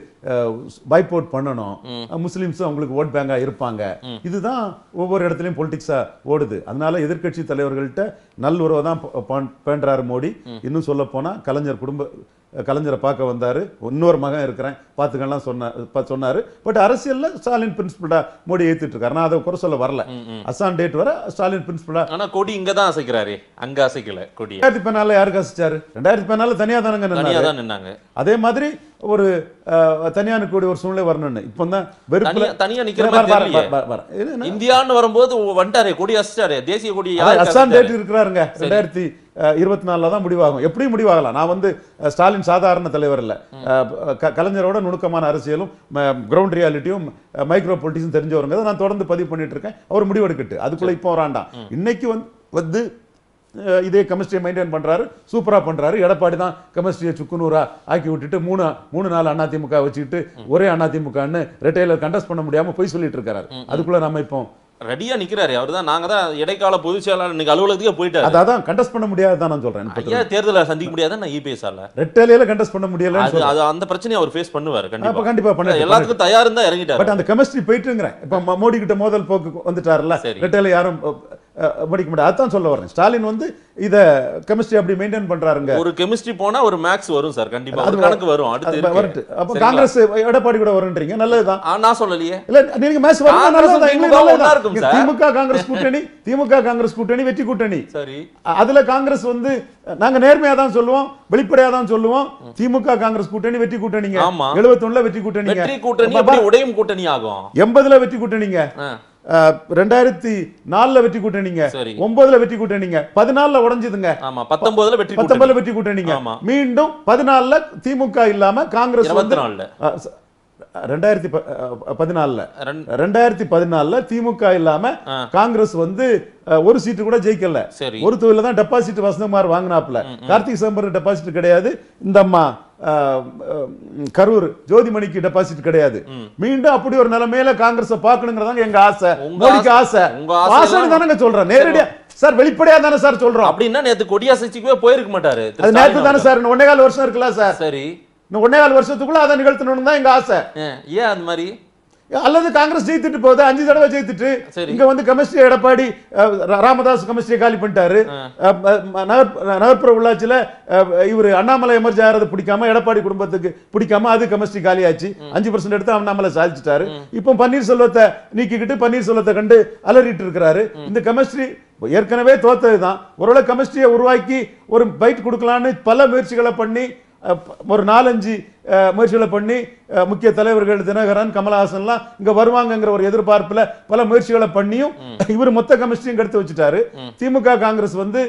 பைப் அவுட் பண்ணணும் முஸ்லிம்ஸும் அவங்களுக்கு ஓட் பேங்கா இருப்பாங்க இதுதான் ஒவ்வொரு இடத்துலயும் பொலிட்டிக்ஸா ஓடுது அதனால எதிர்க்கட்சி தலைவர்கள்ட்ட நல்லுறவை தான் ப- பண்- பேண்டுறாரு மோடி இன்னும் சொல்ல போனா கலைஞர் குடும்ப கலைஞரை பார்க்க வந்தாரு இன்னொரு மகன் இருக்கிறேன் பார்த்துக்கலாம் சொன்ன ப- சொன்னாரு பட் அரசியல்ல ஸ்டாலின் பிரின்சிபலா மோடி ஏத்துட்டு இருக்காரு நான் அதை குறை சொல்ல வரல அசான் டேட் வர ஸ்டாலின் பிரின்சிபலா ஆனா கொடி இங்க தான் அசைக்கிறாரே அங்க அசைக்கல கொடியை ரெண்டாயிரத்தி பதினால யாருக்கு அசிச்சாரு ரெண்டாயிரத்தி பதினால தனியா தானங்க தனியா நின்னாரு தான் நின்னாங்க அதே மாதிரி ஒரு அஹ், தனியா நிற்கக்கூடிய ஒரு சூழ்நிலை வரணும்னு இப்போ தான் வெறுப்புல தனியா தனியா நிக்கிற இல்ல, மாதிரி வர- வர- தெரியலையே. வர- வர- இது என்ன? இந்தியான்னு வரும்போது வந்துட்டாரே கொடி அசிச்சாரே தேசிய கொடி அதான் யாருக்கு அஸ்ஸாம் டேட் அசைச்சாரு? இருக்கிறாருங்க ரெண்டாயிரத்தி இருபத்தி நாலுல தான் முடிவாகும் எப்படியும் முடிவாகலாம் நான் வந்து அஹ், ஸ்டாலின் சாதாரண தலைவர் இல்ல அஹ், க- கலைஞரோட நுணுக்கமான அரசியலும் கிரவுண்ட் ரியாலிட்டியும் மைக்ரோ பொலிட்டிக்ஸும் தெரிஞ்சவருங்க அதை நான் தொடர்ந்து பதிவு பண்ணிட்டு இருக்கேன் அவர் முடிவெடுக்கட்டு அதுக்குள்ள இப்போ வராண்டாம் இன்னைக்கு வந்து வந்து அஹ், இதே கெமிஸ்ட்ரியை மெயின்டைன் பண்றாரு சூப்பரா பண்றாரு எடப்பாடி தான் கெமிஸ்ட்ரியை சுக்குநூறா ஆக்கி விட்டுட்டு மூணு மூணு நாலு அதிமுக வச்சுக்கிட்டு ஒரே அதிமுகன்னு ரிட்டைலர் கண்டஸ்ட் பண்ண முடியாம போய் சொல்லிட்டு இருக்காரு அதுக்குள்ள நம்ம இப்போ ரெடியா நிக்கிறாரு அவர்தான் நாங்க தான் இடைக்கால பொதுச் செயலாளர் இன்னைக்கு அலுவலகத்துக்கே போயிட்டாரு அதான் கண்டஸ்ட் பண்ண முடியாதுதான் நான் சொல்றேன் ஐயா தேர்தலை சந்திக்க முடியாதுன்னு நான் இபிஎஸ் ஆல ரெட்டலையில கண்டஸ்ட் பண்ண முடியலன்னு அது அது அந்த பிரச்சனையை அவர் ஃபேஸ் பண்ணுவாரு அப்ப கண்டிப்பா கண்டிப்பா பண்ண எல்லாத்துக்கும் தயார் தான் இறங்கிட்டாரு பட் அந்த கெமிஸ்ட்ரி போயிட்டுங்கிறேன் இப்ப ம- மோடி கிட்ட மோதல் போக்கு வந்துட்டாருல்ல சரி. ரெட்டையில யாரும் அஹ், அஹ், முடிக்க முடியாது அதான் சொல்ல வரேன் ஸ்டாலின் வந்து இத கெமிஸ்ட்ரி அப்படி மெயின்டைன் பண்றாருங்க ஒரு கெமிஸ்ட்ரி போனா ஒரு மேக்ஸ் வரும் சார் கண்டிப்பா அது அது கணக்கு வரும் அடுத்து அது இருக்கு. வரட்டு அப்ப சரிங்களா? காங்கிரஸ் எடப்பாடி கூட வரும்ன்றீங்க நல்லதுதான் ஆ, நான் சொல்லலையே இல்ல நீங்க மேட்ச் வரலாம் காங்கிரஸ் நல்லதுதான் திமுக எங்களுக்கு ஒண்ணா நல்லதுதான். இருக்கும் இங்க சார். திமுக காங்கிரஸ் கூட்டணி திமுக காங்கிரஸ் கூட்டணி வெற்றி கூட்டணி சரி அ- அதுல காங்கிரஸ் வந்து நாங்க நேர்மையா தான் சொல்லுவோம் வெளிப்படையா தான் சொல்லுவோம் திமுக காங்கிரஸ் கூட்டணி வெற்றி கூட்டணிங்க ஆமா. 71 வெற்றி கூட்டணிங்க வெற்றி கூட்டணி அப்ப எப்படி உடையும் கூட்டணி ஆகும் எண்பதுல வெற்றி கூட்டணிங்க ஆ, அஹ், ரெண்டாயிரத்தி நாலுல வெற்றி கூட்டணிங்க சரி. ஒன்பதுல வெற்றி கூட்டணிங்க பதினாலுல உடைஞ்சதுங்க ஆமா பத்தொன்பதுல வெற்றி பத்தொன்பதுல கூட்டணி வெற்றி கூட்டணிங்க ஆமா. மீண்டும் பதினாலுல திமுக இல்லாம காங்கிரஸ் இருபத்தி வந்து நாலுல அஹ், ச- ரெண்டாயிரத்தி ப- அஹ், பதினாலுல ரெண்டு- ரெண்டாயிரத்தி பதினாலுல திமுக இல்லாம ஆ. காங்கிரஸ் வந்து அஹ், ஒரு சீட்டு கூட ஜெயிக்கல சரி ஒரு தொழில தான் டெபாசிட் வசந்தகுமார் வாங்கினாப்ல கார்த்திக் சிதம்பரம் டெபாசிட் கிடையாது இந்த அம்மா அஹ், அஹ், கரூர் ஜோதிமணிக்கு டெபாசிட் கிடையாது மீண்டும் அப்படி ஒரு நிலைமையில காங்கிரஸ் பார்க்கணுங்கிறதாங்க எங்க ஆசை உங்க மோடிக்கு ஆசை- ஆசை உங்க ஆசை ஆசை எல்லாம் தானங்க சொல்றேன் நேரடியா சார் வெளிப்படையா தானே சார் சொல்றோம் அப்படின்னா நேத்து கொடியாசைச்சுக்கவே போயிருக்க மாட்டாரு திரு அது ஸ்டாலின் நேத்து தானே அவர்கள். சார் இன்னும் ஒன்னே கால் வருஷம் இருக்குல்ல சார் சரி இன்னும் ஒன்னே கால் வருஷத்துக்குள்ள அதை நிகழ்த்தணும்னு தான் எங்க ஆசை ஆ, ஏன் அது மாதிரி அல்லது காங்கிரஸ் ஜெயித்துட்டு போகுது அஞ்சு தடவை ஜெயித்துட்டு சரி. இங்க வந்து கெமிஸ்ட்ரி எடப்பாடி அஹ், ரா- ராமதாஸ் கெமிஸ்ட்ரி காலி பண்ணிட்டாரு அஹ், ம- நகர் நகர்ப்புற உள்ளாட்சியில இவர் அண்ணாமலை எமர்ஜி ஆறது பிடிக்காம எடப்பாடி குடும்பத்துக்கு பிடிக்காம அது கெமிஸ்ட்ரி காலியாச்சு அஞ்சு பர்சன்ட் எடுத்து அண்ணாமலை சாதிச்சிட்டாரு இப்போ பன்னீர்செல்வத்தை நீக்கிக்கிட்டு பன்னீர்செல்வத்தை கண்டு அலறிட்டு இருக்கிறாரு இந்த கெமிஸ்ட்ரி ஏற்கனவே தோத்ததுதான் ஒருவேளை கெமிஸ்ட்ரியை உருவாக்கி ஒரு பைட் கொடுக்கலான்னு பல முயற்சிகளை பண்ணி அஹ், ப- ஒரு நாலஞ்சு அஹ், முயற்சிகளை பண்ணி அஹ், முக்கிய தலைவர்கள் தினகரன் கமலஹாசன்லாம் இங்க வருவாங்கங்கிற ஒரு எதிர்பார்ப்புல பல முயற்சிகளை பண்ணியும் இவர் மொத்த கெமிஸ்ட்ரியும் எடுத்து வச்சுட்டாரு திமுக காங்கிரஸ் வந்து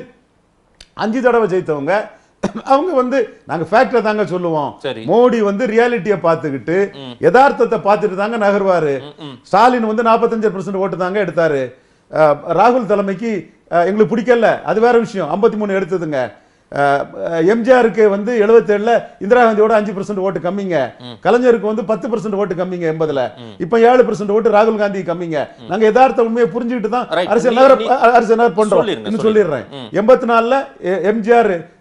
அஞ்சு தடவை ஜெயித்தவங்க அவங்க வந்து நாங்க ஃபேக்டரை தாங்க சொல்லுவோம் சரி. மோடி வந்து ரியாலிட்டியை பார்த்துக்கிட்டு யதார்த்தத்தை பார்த்துட்டு தாங்க நகர்வாரு ஸ்டாலின் வந்து 45% ஓட்டு தாங்க எடுத்தாரு அஹ், ராகுல் தலைமைக்கு அஹ், எங்களுக்கு பிடிக்கல அது வேற விஷயம் 53 எடுத்ததுங்க அஹ், எம்ஜிஆருக்கு வந்து 77 இந்திரா காந்தியோட அஞ்சு பர்சன்ட் ஓட்டு கம்மிங்க கலைஞருக்கு வந்து பத்து பர்சன்ட் ஓட்டு கம்மிங்க எண்பதுல இப்ப ஏழு பர்சன்ட் ஓட்டு ராகுல் காந்தி கம்மிங்க நாங்க யதார்த்த உண்மையை புரிஞ்சுக்கிட்டு தான் Right. அரசியல் நீ- நகர நீ- அரசியல் நகர் பண்றோம் சொல்லிருங்க, இன்னும் சொல்லிருங்க. சொல்லிடுறேன் எண்பத்தி நாலுல எம்ஜிஆர்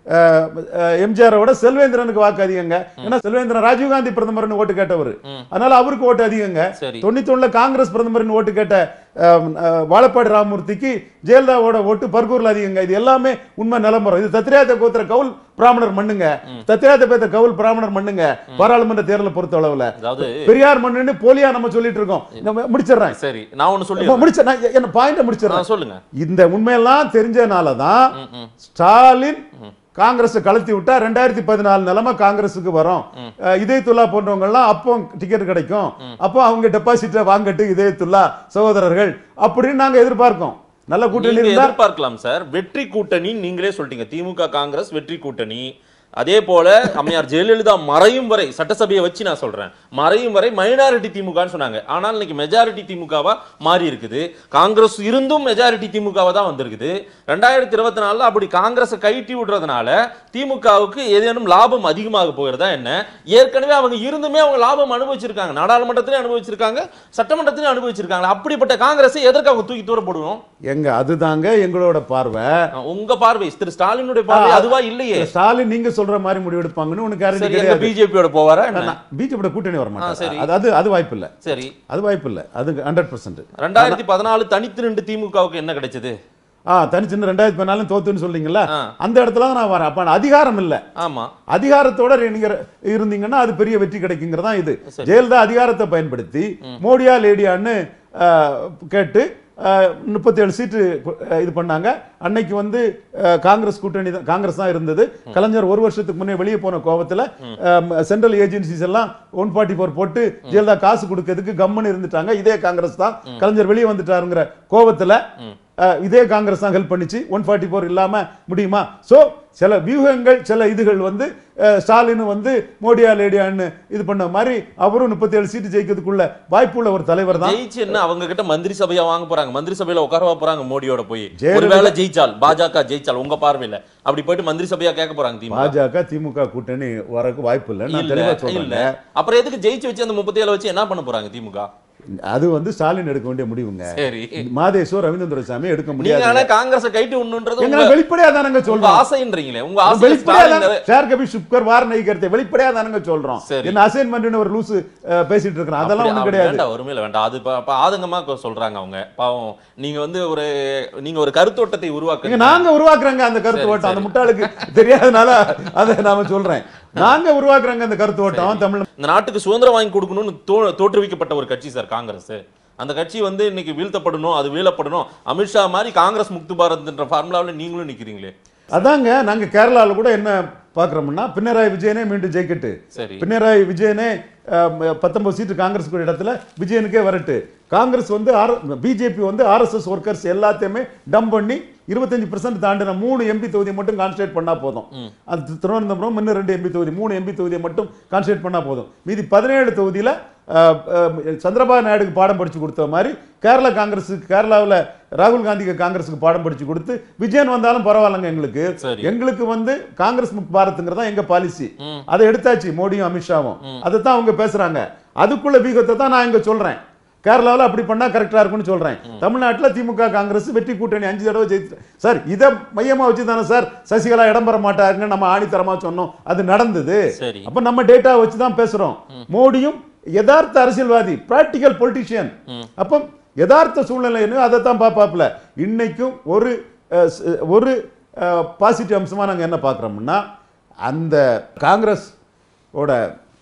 எம்ஜிஆரோட செல்வேந்திரனுக்கு வாக்கு அதிகங்க ஏன்னா செல்வேந்திரன் ராஜீவ்காந்தி பிரதமர்னு ஓட்டு கேட்டவர் அதனால அவருக்கு ஓட்டு அதிகங்க சரி. தொண்ணூத்தொன்னுல காங்கிரஸ் பிரதமர்னு ஓட்டு கேட்ட அஹ், அஹ், வாழப்பாடி ராமமூர்த்திக்கு ஜெயலலிதாவோட ஓட்டு பர்கூர்ல அதிகங்க இது எல்லாமே உண்மை நிலம்பரம் இது தத்ரியாத்த கோத்திர கவுல் பிராமணர் மண்ணுங்க தத்ரியாத்த பேத்த கவுல் பிராமணர் மண்ணுங்க பாராளுமன்ற தேர்தலை பொறுத்த அளவுல அதாவது பெரியார் மண்ணுன்னு போலியா நம்ம சொல்லிட்டு இருக்கோம் நம்ம முடிச்சிடுறேன் சரி நான் ஒண்ணு சொல்லி முடிச்ச நான் என்ன பாயிண்ட முடிச்சிடுறேன் சொல்லுங்க இந்த உண்மையெல்லாம் தெரிஞ்சனால தான் ஸ்டாலின் காங்கிரஸ் கலத்தி விட்டா ரெண்டாயிரத்தி பதினாலு நிலைமை காங்கிரஸுக்கு வரும் அஹ், இதயத்துல்லா போன்றவங்க எல்லாம் அப்போ டிக்கெட் கிடைக்கும் அப்போ அவங்க டெபாசிட்டை வாங்கட்டு இதயத்துல்லா சகோதரர்கள் அப்படின்னு நாங்க எதிர்பார்க்கோம் நல்ல கூட்டணி நீங்க இருந்தா எதிர்பார்க்கலாம் சார் வெற்றி கூட்டணி நீங்களே சொல்லிட்டீங்க திமுக காங்கிரஸ் வெற்றி கூட்டணி அதே போல அம்மையார் ஜெயலலிதா மறையும் வரை சட்டசபையை வச்சு நான் சொல்றேன் மறையும் வரை மைனாரிட்டி திமுகன்னு சொன்னாங்க ஆனால் இன்னைக்கு மெஜாரிட்டி திமுகவா மாறி இருக்குது காங்கிரஸ் இருந்தும் மெஜாரிட்டி திமுகவா தான் வந்திருக்குது ரெண்டாயிரத்தி இருபத்தி நாலுல அப்படி காங்கிரஸை கைட்டி விடுறதுனால திமுகவுக்கு ஏதேனும் லாபம் அதிகமாக போகிறதா என்ன ஏற்கனவே அவங்க இருந்துமே அவங்க லாபம் அனுபவிச்சிருக்காங்க நாடாளுமன்றத்திலே அனுபவிச்சிருக்காங்க சட்டமன்றத்திலே அனுபவிச்சிருக்காங்க அப்படிப்பட்ட காங்கிரஸை எதற்கு அவங்க தூக்கி தூர போடுவோம் எங்க அதுதாங்க எங்களோட பார்வை உங்க பார்வை திரு ஸ்டாலினுடைய பார்வை ஆ, அதுவா இல்லையே ஸ்டாலின் நீங்க சொல்ற மாதிரி முடிவெடுப்பாங்கன்னு உனக்கு கேரண்டி சரி எங்க கிடையாது பிஜேபியோட போவாரா என்ன? பிஜேபியோட கூட்டணி வர சரி. மாட்டாங்க அது அது அது வாய்ப்பு இல்ல சரி அது வாய்ப்பு இல்ல அது ஹண்ட்ரட் பர்சன்ட் ரெண்டாயிரத்தி பதினாலு தனித்து ரெண்டு திமுகவுக்கு என்ன கிடைச்சது ஆ தனிச்சின்ன ரெண்டாயிரத்தி பதினாலும் தோத்துன்னு சொல்றீங்கல்ல ஆ. அந்த இடத்துல தான் நான் வரேன் அப்ப அதிகாரம் இல்ல ஆமா அதிகாரத்தோட நீங்க இருந்தீங்கன்னா அது பெரிய வெற்றி கிடைக்குங்கிறதா இது சரி. ஜெயலலிதா அதிகாரத்தை பயன்படுத்தி மோடியா லேடியான்னு ஆஹ், கேட்டு முப்பத்தி ஏழு சீட்டு ஆஹ், இது பண்ணாங்க அன்னைக்கு வந்து ஆஹ், காங்கிரஸ் கூட்டணி தான் காங்கிரஸ் தான் இருந்தது கலைஞர் ஒரு வருஷத்துக்கு முன்னே வெளியே போன கோபத்துல சென்ட்ரல் ஏஜென்சிஸ் எல்லாம் ஒன் ஃபார்ட்டி ஃபோர் போட்டு ஜெயலலிதா காசு கொடுக்கறதுக்கு கம்முன்னு இருந்துட்டாங்க இதே காங்கிரஸ் தான் கலைஞர் வெளியே வந்துட்டாருங்கிற கோபத்துல அஹ், இதே காங்கிரஸ் தான் ஹெல்ப் பண்ணிச்சு ஒன் ஃபார்ட்டி ஃபோர் இல்லாம முடியுமா சோ சில வியூகங்கள் சில இதுகள் வந்து அஹ், ஸ்டாலின் வந்து மோடியா லேடியான்னு இது பண்ண மாதிரி அவரும் முப்பத்தி ஏழு சீட்டு ஜெயிக்கிறதுக்குள்ள வாய்ப்புள்ள ஒரு தலைவர் தான் ஜெயிச்சு என்ன அவங்க கிட்ட மந்திரி சபையா வாங்க போறாங்க மந்திரி சபையில உட்காரவா போறாங்க மோடியோட போய் ஜெயலலிதா- ஒருவேளை ஜெயிச்சால் பாஜக ஜெயிச்சால் உங்க பார்வையில அப்படி போயிட்டு மந்திரி சபையா கேட்க போறாங்க திமுக பாஜக திமுக கூட்டணி வரக்கு வாய்ப்பு இல்லை நான் இல்ல தெளிவா இல்ல சொல்றேன் அப்புறம் எதுக்கு ஜெயிச்சு வச்சு அந்த முப்பத்தி ஏழு வச்சு என்ன பண்ண போறாங்க திமுக அது வந்து ஸ்டாலின் எடுக்க வேண்டிய முடிவுங்க சரி மாதேஸ்வர் ரவீந்திர துரைசாமி எடுக்க நீங்க முடியாது ஆனா காங்கிரஸ கைட்டு விடணுன்றது எங்களை உங்க- வெளிப்படையா தானங்க உங்க சொல்றோம் ஆசைன்றீங்களே உங்க ஆசை வெளிப்படையா ஸ்டாலின் தான் ஷேர் கபி சுப்கர் வார் நைக்கிறதை வெளிப்படையா தானங்க சொல்றோம் சரி. என்ன அசைன்மெண்ட் ஒரு லூசு அஹ், பேசிட்டு இருக்கிறான் அதெல்லாம் அப்படி- ஒண்ணும் அப்படி கிடையாது வேண்டாம் ஒருமையில வேண்டாம் அது பா- பா- ஆதங்கமா கொ- சொல்றாங்க அவங்க பாவம் நீங்க வந்து ஒரு நீங்க ஒரு கருத்தோட்டத்தை இங்க உருவாக்க நாங்க உருவாக்குறாங்க அந்த கருத்து சரி, ஓட்டம் அந்த சரி. முட்டாளுக்கு தெரியாதனால அதை நாம சொல்றேன் நாங்க உருவாக்குறாங்க அந்த கருத்து ஓட்டம் தமிழ் இந்த நாட்டுக்கு சுதந்திரம் வாங்கி கொடுக்கணும்னு தோ- தோற்றுவிக்கப்பட்ட ஒரு கட்சி சார் காங்கிரஸ் அந்த கட்சி வந்து இன்னைக்கு வீழ்த்தப்படணும் அது வீழப்படணும் அமித்ஷா மாதிரி காங்கிரஸ் முக்து பாரத்ன்ற ஃபார்முலாவில் நீங்களும் நிக்கிறீங்களே அதாங்க நாங்க கேரளால கூட என்ன பாக்குறோம்னா பினராயி விஜயனே மீண்டும் ஜெயிக்கட்டு சரி பினராயி விஜயனே பத்தொன்பது சீட்டு காங்கிரஸ் கூட இடத்துல விஜயனுக்கே வரட்டு காங்கிரஸ் வந்து பிஜேபி வந்து ஆர்எஸ்எஸ் ஒர்க்கர்ஸ் எல்லாத்தையுமே டம் பண்ணி இருபத்தஞ்சு பர்சன்ட் தாண்டின மூணு எம்பி தொகுதி மட்டும் கான்சன்ட்ரேட் பண்ணா போதும் அது திருவனந்தபுரம் இன்னும் ரெண்டு எம்பி தொகுதி மூணு எம்பி தொகுதியை மட்டும் கான்சன்ட்ரேட் பண்ணா போதும் மீதி பதினேழு தொகுதியில அஹ், அஹ், சந்திரபாபு நாயுடுக்கு பாடம் படிச்சு கொடுத்த மாதிரி கேரளா காங்கிரஸுக்கு கேரளாவில் ராகுல் காந்திக்கு காங்கிரஸுக்கு பாடம் படிச்சு கொடுத்து விஜயன் வந்தாலும் பரவாயில்லைங்க எங்களுக்கு சரி. எங்களுக்கு வந்து காங்கிரஸ் முக் பாரத்ங்கிறதா எங்க பாலிசி அதை எடுத்தாச்சு மோடியும் அமித்ஷாவும் அதை தான் அவங்க பேசுறாங்க அதுக்குள்ள வீகத்தை தான் நான் இங்க சொல்றேன் கேரளாவில் அப்படி பண்ணா கரெக்டா இருக்கும்னு சொல்றேன் தமிழ்நாட்டுல திமுக காங்கிரஸ் வெற்றி கூட்டணி அஞ்சு தடவை ஜெயித்து சார் இதை மையமா வச்சு தானே சார் சசிகலா இடம் பெற மாட்டாருன்னு நம்ம ஆணித்தரமா சொன்னோம் அது நடந்தது சரி அப்ப நம்ம டேட்டா வச்சு தான் பேசுறோம் மோடியும் யதார்த்த அரசியல்வாதி பிராக்டிக்கல் பொலிட்டிஷியன் அப்போ யதார்த்த சூழ்நிலை என்ன அதை தான் பார்ப்பாப்ல இன்னைக்கும் ஒரு அஹ், ஸ்- ஒரு பாசிட்டிவ் அம்சமா நாங்க என்ன பார்க்குறோம்னா அந்த காங்கிரஸ் ஓட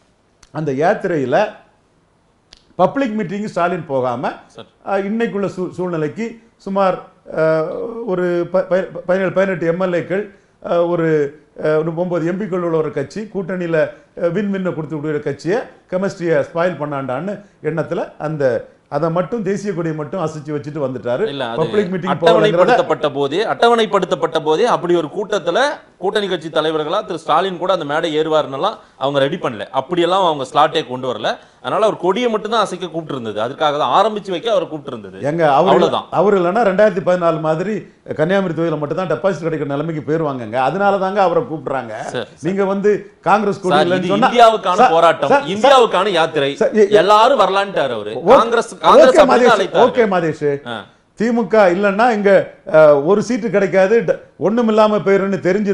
அந்த யாத்திரையில பப்ளிக் மீட்டிங் ஸ்டாலின் போகாம சரி. அஹ், இன்னைக்குள்ள சூ- சூழ்நிலைக்கு சுமார் அஹ், ஒரு ப- ப- பதினேழு பதினெட்டு எம்எல்ஏக்கள் ஒரு அஹ், ஒரு ஒன்பது எம்பிக்கள் உள்ள ஒரு கட்சி கூட்டணியில் வின் வின்னை கொடுத்து விடுற கட்சியை கெமிஸ்ட்ரியை ஸ்பாயில் பண்ணாண்டான்னு எண்ணத்துல அந்த அதை மட்டும் தேசிய கொடியை மட்டும் அசைச்சு வச்சுட்டு வந்துட்டாரு இல்ல அது பப்ளிக் மீட்டிங் போகிறத அட்டவணைப்படுத்தப்பட்ட போதே அட்டவணைப்படுத்தப்பட்ட போதே அப்படி ஒரு கூட்டத்துல கூட்டணி கட்சி தலைவர்களா திரு ஸ்டாலின் கூட அந்த மேடை ஏறுவாருன்னெல்லாம் அவங்க ரெடி பண்ணல அப்படியெல்லாம் அவங்க ஸ்லாட்டே கொண்டு வரல அதனால அவர் கொடியை மட்டும் தான் அசைக்க கூப்பிட்டு இருந்தது அதுக்காக தான் ஆரம்பிச்சு வைக்க அவர் கூப்பிட்டு இருந்தது எங்க அவர் அவ்வளவுதான். அவர் இல்லைன்னா ரெண்டாயிரத்தி பதினாலு மாதிரி கன்னியாகுமரி தொகுதியில் மட்டும் தான் டெபாசிட் கிடைக்கிற நிலைமைக்கு போயிருவாங்க அதனால தாங்க அவரை கூப்பிடுறாங்க சரி, நீங்க வந்து காங்கிரஸ் கூட சார், இது இல்லைன்னு சொன்னா இந்தியாவுக்கான சார், போராட்டம் சார், இந்தியாவுக்கான யாத்திரை சார், எ- எ- எல்லாரும் வரலான்ட்டாரு அவரு ஓகே- காங்கிரஸ் காங்கிரஸ் ஓகே அப்படிதான் மாதேஷ் அழைத்தாரு. ஓகே மாதேஷ் ஆ. திமுக இல்லைன்னா இங்க அஹ், ஒரு சீட்டு கிடைக்காது ட- ஒண்ணும் இல்லாம போயிருன்னு தெரிஞ்சுதான்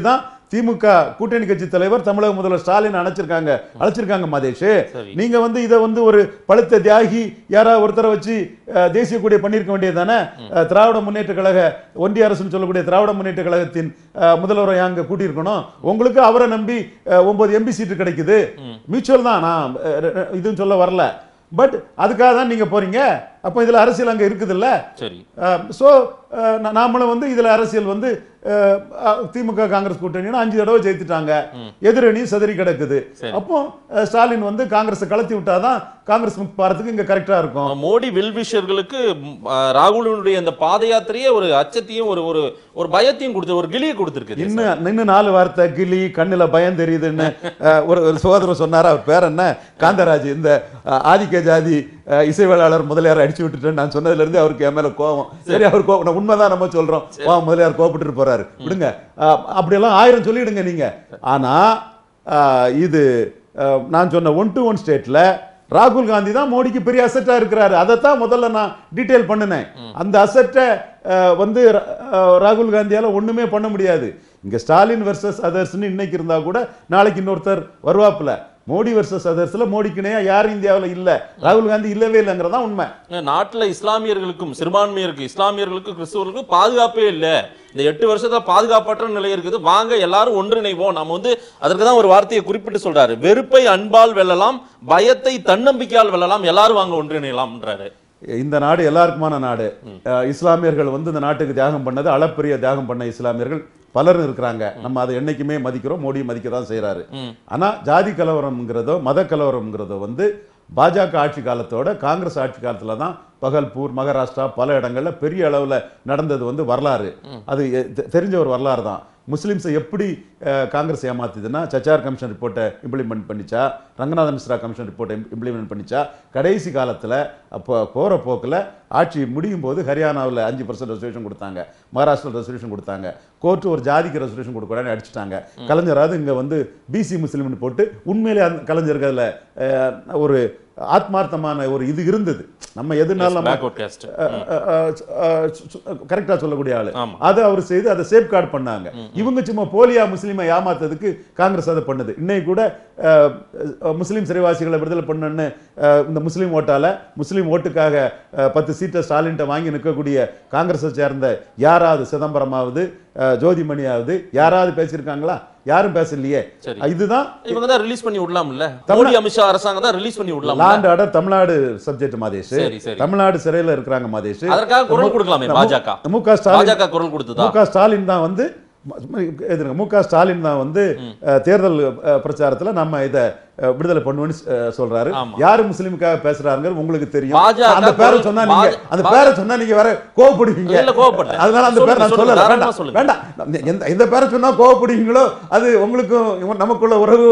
திமுக கூட்டணி கட்சி தலைவர் தமிழக முதல்வர் ஸ்டாலின் அழைச்சிருக்காங்க அழைச்சிருக்காங்க மதேஷ் சரி. நீங்க வந்து இதை வந்து ஒரு பழுத்த தியாகி யாராவது ஒருத்தரை வச்சு அஹ், தேசிய கொடியை பண்ணியிருக்க வேண்டியது தானே திராவிட முன்னேற்ற கழக ஒன்றிய அரசுன்னு சொல்லக்கூடிய திராவிட முன்னேற்ற கழகத்தின் அஹ், முதல்வரை அங்க கூட்டியிருக்கணும் உங்களுக்கு அவரை நம்பி அஹ், ஒன்பது எம்பி சீட்டு கிடைக்குது மியூச்சுவல் தான் நான் அஹ், இதுன்னு சொல்ல வரல பட் அதுக்காக தான் நீங்க போறீங்க அப்போ இதுல அரசியல் அங்க இருக்குதுல்ல சரி ஸோ நாமளும் வந்து இதுல அரசியல் வந்து அஹ், அஹ், திமுக காங்கிரஸ் கூட்டணின்னு அஞ்சு தடவை ஜெயித்துட்டாங்க எதிரணி சதுரி கிடக்குது சரி. அப்போ அஹ், ஸ்டாலின் வந்து காங்கிரஸை கலத்தி விட்டாதான் காங்கிரஸ் பாரத்துக்கு இங்க கரெக்டா இருக்கும் மோடி வெல்விஷர்களுக்கு ம், ஆ, ராகுலினுடைய அந்த பாத யாத்திரையே ஒரு அச்சத்தையும் ஒரு ஒரு ஒரு பயத்தையும் கொடுத்து ஒரு கிளியை கொடுத்துருக்கு இன்னும் இன்னும் நாலு வார்த்தை கிளி கண்ணுல பயம் தெரியுதுன்னு அஹ், ஒரு ஒரு சோதரர் சொன்னார் அவர் பேர் என்ன காந்தராஜ் இந்த அஹ், ஆதிக்க ஜாதி அஹ், இசைவேளாளர் முதலியார் அடிச்சு விட்டுட்டேன்னு நான் சொன்னதுல இருந்து அவருக்கு என் மேல கோவம் சரி அவர் கோவம் நான் உண்மைதான் நம்ம சொல்றோம் வா முதலியார் கோபப்பட்டு போறாரு விடுங்க அஹ், அப்படியெல்லாம் ஆயிரம் சொல்லிடுங்க நீங்க ஆனா அஹ், இது அஹ், நான் சொன்ன ஒன் டு ஒன் ஸ்டேட்ல ராகுல் காந்தி தான் மோடிக்கு பெரிய அசட்டா இருக்கிறாரு அதைத்தான் முதல்ல நான் டீட்டெயில் பண்ணினேன் அந்த அசட்டை வந்து அஹ், ராகுல் காந்தியால ஒண்ணுமே பண்ண முடியாது இங்க ஸ்டாலின் வெர்சஸ் அதர்ஸ்னு இன்னைக்கு இருந்தா கூட நாளைக்கு இன்னொருத்தர் வருவாப்புல மோடி வெர்சஸ் அதர்ஸ்ல மோடிக்குனையா யாரும் இந்தியாவுல இல்ல ராகுல் காந்தி இல்லவே இல்லைங்கிறதா உண்மை நாட்டுல இஸ்லாமியர்களுக்கும் சிறுபான்மையருக்கு இஸ்லாமியர்களுக்கும் கிறிஸ்துவர்களுக்கும் பாதுகாப்பே இல்ல இந்த எட்டு வருஷத்துல பாதுகாப்பற்ற நிலை இருக்குது வாங்க எல்லாரும் ஒன்றிணைவோம் நம்ம வந்து அதற்கு தான் ஒரு வார்த்தையை குறிப்பிட்டு சொல்றாரு வெறுப்பை அன்பால் வெல்லலாம் பயத்தை தன்னம்பிக்கையால் வெல்லலாம் எல்லாரும் வாங்க ஒன்றிணையலாம்ன்றாரு இந்த நாடு எல்லாருக்குமான நாடு அஹ், இஸ்லாமியர்கள் வந்து இந்த நாட்டுக்கு தியாகம் பண்ணது அளப்பரிய தியாகம் பண்ண இஸ்லாமியர்கள் பலரும் இருக்கிறாங்க நம்ம அதை என்னைக்குமே மதிக்கிறோம் மோடியும் மதிக்க தான் செய்யறாரு ஆனா ஜாதி கலவரம்ங்கிறதோ மத கலவரம்ங்கிறதோ வந்து பாஜக ஆட்சி காலத்தோட காங்கிரஸ் ஆட்சி காலத்துல தான் பகல்பூர் மகாராஷ்டிரா பல இடங்கள்ல பெரிய அளவுல நடந்தது வந்து வரலாறு அது எ- தெ- தெரிஞ்ச ஒரு வரலாறு தான் முஸ்லிம்ஸை எப்படி அஹ், காங்கிரஸ் ஏமாத்துதுன்னா சச்சார் கமிஷன் ரிப்போர்ட்டை இம்ப்ளிமெண்ட் பண்ணிச்சா ரங்கநாதன் மிஸ்ரா கமிஷன் ரிப்போர்ட்டை இம்ப்ளிமெண்ட் பண்ணிச்சா கடைசி காலத்தில் அப்போ போகிற போக்கில் ஆட்சி முடியும் போது ஹரியானாவில் அஞ்சு பர்சன்ட் ரெசர்வேஷன் கொடுத்தாங்க மகாராஷ்டிரா ரெசர்வேஷன் கொடுத்தாங்க கோர்ட்டு ஒரு ஜாதிக்கு ரெசர்வேஷன் கொடுக்கூடாதுன்னு அடிச்சிட்டாங்க கலைஞராவது இங்கே வந்து பிசி முஸ்லீம்னு போட்டு உண்மையிலே அந்த கலைஞருக்கு அதுல, அஹ், ஒரு ஆத்மார்த்தமான ஒரு இது இருந்தது நம்ம எதுனாலும் நம்ம பேக்வர்ட் காஸ்ட் கரெக்டா சொல்லக்கூடிய ஆளு ஆமா. அதை அவர் செய்து அதை சேஃப் கார்டு பண்ணாங்க இவங்க சும்மா போலியா முஸ்லீமை ஏமாத்ததுக்கு காங்கிரஸ் அதை பண்ணுது இன்னைக்கு கூட அஹ், அஹ், முஸ்லீம் சிறைவாசிகளை விடுதலை பண்ணணும்னு அஹ், இந்த முஸ்லீம் ஓட்டால முஸ்லீம் ஓட்டுக்காக அஹ், பத்து சீட்டை ஸ்டாலின்ட்ட வாங்கி நிற்கக்கூடிய காங்கிரஸை சேர்ந்த யாராவது சிதம்பரமாவது அஹ், ஜோதிமணியாவது யாராவது பேசியிருக்காங்களா யாரும் பேசலையே சரி. இதுதான் இவங்க தான் ரிலீஸ் பண்ணி விடலாம்ல மோடி அமித்ஷா அரசாங்கம் தான் ரிலீஸ் பண்ணி விடலாம் law and order Tamil Nadu subject Madhesh சரி, சரி. தமிழ்நாடு சிறையில இருக்கிறாங்க மாதேஷ் அதற்காக குரல் கொடுக்கலாமே பாஜக மு க ஸ்டாலின் பாஜக குரல் கொடுத்ததா மு க ஸ்டாலின் தான் வந்து எதிருங்க மு க ஸ்டாலின் தான் வந்து அஹ், தேர்தல் அஹ், பிரச்சாரத்துல நம்ம இத அஹ், விடுதலை பண்ணுவேன்னு அஹ், சொல்றாரு ஆமா. யாரு முஸ்லிமுக்காக பேசுறாங்க உங்களுக்கு தெரியும் பாஜக அந்த பேரை குரல் சொன்னா நீங்க பாஜ- அந்த பாஜ- பேரை சொன்னா நீங்க வேற கோவப்படுவீங்க இல்ல, கோவப்படல. அதனால அந்த பேரை நான் சொல்லுங்க, சொல்லல தாராளமா வேண்டாம் சொல்லுங்க. வேண்டாம் எந்த எந்த பேரை சொன்னா கோவப்படுவீங்களோ அது உங்களுக்கும் இவன் நமக்குள்ள உறவு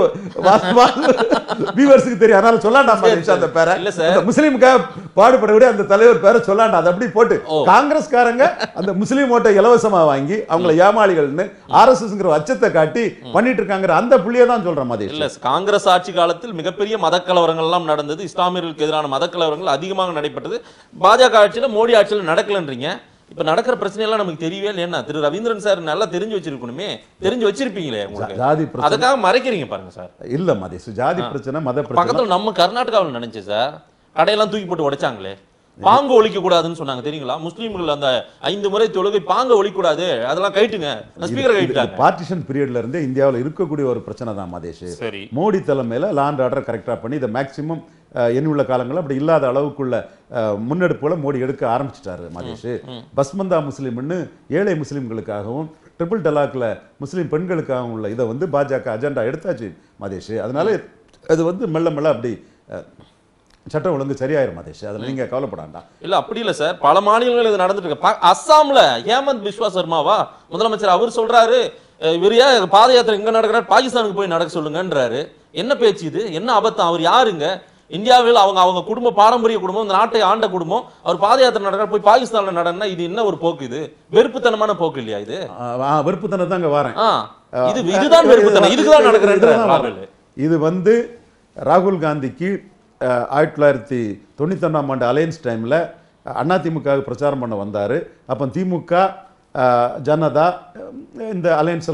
வியூவர்ஸுக்கு தெரியும் அதனால சொல்லாண்டாம் சரி, சரி. அந்த பேரை இல்ல சார். அந்த முஸ்லீமுக்காக பாடுபடக்கூடிய அந்த தலைவர் பேரை சொல்லாண்டா அது அப்படி போட்டு ஓ. காங்கிரஸ்காரங்க அந்த முஸ்லீம் ஓட்டை இலவசமா வாங்கி அவங்கள ஏமாளிகள்னு ஆர்எஸ்எஸ்ங்கிற அச்சத்தை காட்டி பண்ணிட்டு இருக்காங்கிற அந்த புள்ளியை தான் சொல்றேன் மதேஷ் இல்ல காங்கிரஸ் ஆட்சி காலத்தில் மிகப்பெரிய மதக்கலவரங்கள் எல்லாம் நடந்தது இஸ்லாமியர்களுக்கு எதிரான மதக்கலவரங்கள் அதிகமாக நடைபெற்றது பாஜக ஆட்சியில மோடி ஆட்சியில நடக்கலன்றீங்க இப்ப நடக்கிற பிரச்சனை எல்லாம் நமக்கு தெரியவே இல்லையா திரு ரவீந்திரன் சார் நல்லா தெரிஞ்சு வச்சிருக்கணுமே தெரிஞ்சு வச்சிருப்பீங்களே உங்களுக்கு ஜாதி பிரச்சனை அதுக்காக மறைக்கிறீங்க பாருங்க சார் இல்ல மதேஷ் ஜாதி பிரச்சனை மத பிரச்சனை பக்கத்துல நம்ம கர்நாடகாவில் நினைச்சு சார் கடையெல்லாம் தூக்கி போட்டு உடைச்சாங்களே பாங்க ஒழிக்க கூடாதுன்னு சொன்னாங்க தெரியுங்களா முஸ்லீம்கள் அந்த ஐந்து முறை தொழுகை பாங்க ஒழிக்க கூடாது அதெல்லாம் கைட்டுங்க ஸ்பீக்கர் கைட்டாங்க பார்ட்டிஷன் பீரியட்ல இருந்தே இந்தியாவுல இருக்கக்கூடிய ஒரு பிரச்சனை தான் மதேஷ் சரி மோடி தலைமையில லாண்ட் ஆர்டர் கரெக்டா பண்ணி இதை மேக்சிமம் எண்ணுள்ள காலங்களில் அப்படி இல்லாத அளவுக்குள்ள அஹ், முன்னெடுப்புல மோடி எடுக்க ஆரம்பிச்சிட்டாரு மதேஷ் பஸ்மந்தா முஸ்லிம்னு ஏழை முஸ்லிம்களுக்காகவும் ட்ரிபிள் டலாக்ல முஸ்லிம் பெண்களுக்காகவும் உள்ள இதை வந்து பாஜக அஜெண்டா எடுத்தாச்சு மதேஷ் அதனால அது வந்து மெல்ல மெல்ல அப்படி அஹ், சட்டம் ஒழுங்கு சரியாயிரும் மதேஷ் அதில் நீங்க கவலைப்படாண்டா இல்ல அப்படி இல்ல சார் பல மாநிலங்கள் இது நடந்துட்டு இருக்கு பா- அஸ்ஸாம்ல ஹேமந்த் பிஸ்வா சர்மாவா முதலமைச்சர் அவர் சொல்றாரு அஹ், இவர் ஏன் பாத யாத்திரை இங்க நடக்கிறார் பாகிஸ்தானுக்கு போய் நடக்க சொல்லுங்கன்றாரு என்ன பேச்சு இது என்ன அபத்தம் அவர் யாருங்க இந்தியாவில் அவங்க அவங்க குடும்ப பாரம்பரிய குடும்பம் இந்த நாட்டை ஆண்ட குடும்பம் அவர் பாத யாத்திரை நடக்கிற போய் பாகிஸ்தான்ல நடனா இது என்ன ஒரு போக்கு இது வெறுப்புத்தனமான போக்கு இல்லையா இது வெறுப்புத்தனை தான் இங்க வரேன் ஆ இது இதுதான் வெறுப்புத்தனம் இதுக்கு தான் நடக்கிறேன்ற இதுதான் ராகுல் வரேன். இது வந்து ராகுல் காந்திக்கு அஹ், ஆயிரத்தி தொள்ளாயிரத்தி தொண்ணூத்தொன்னாம் ஆண்டு அலையன்ஸ் டைமில் அதிமுக பிரச்சாரம் பண்ண வந்தார் அப்போ திமுக அஹ், ஜனதா அஹ், இந்த அலையன்ஸ் எல்லாம்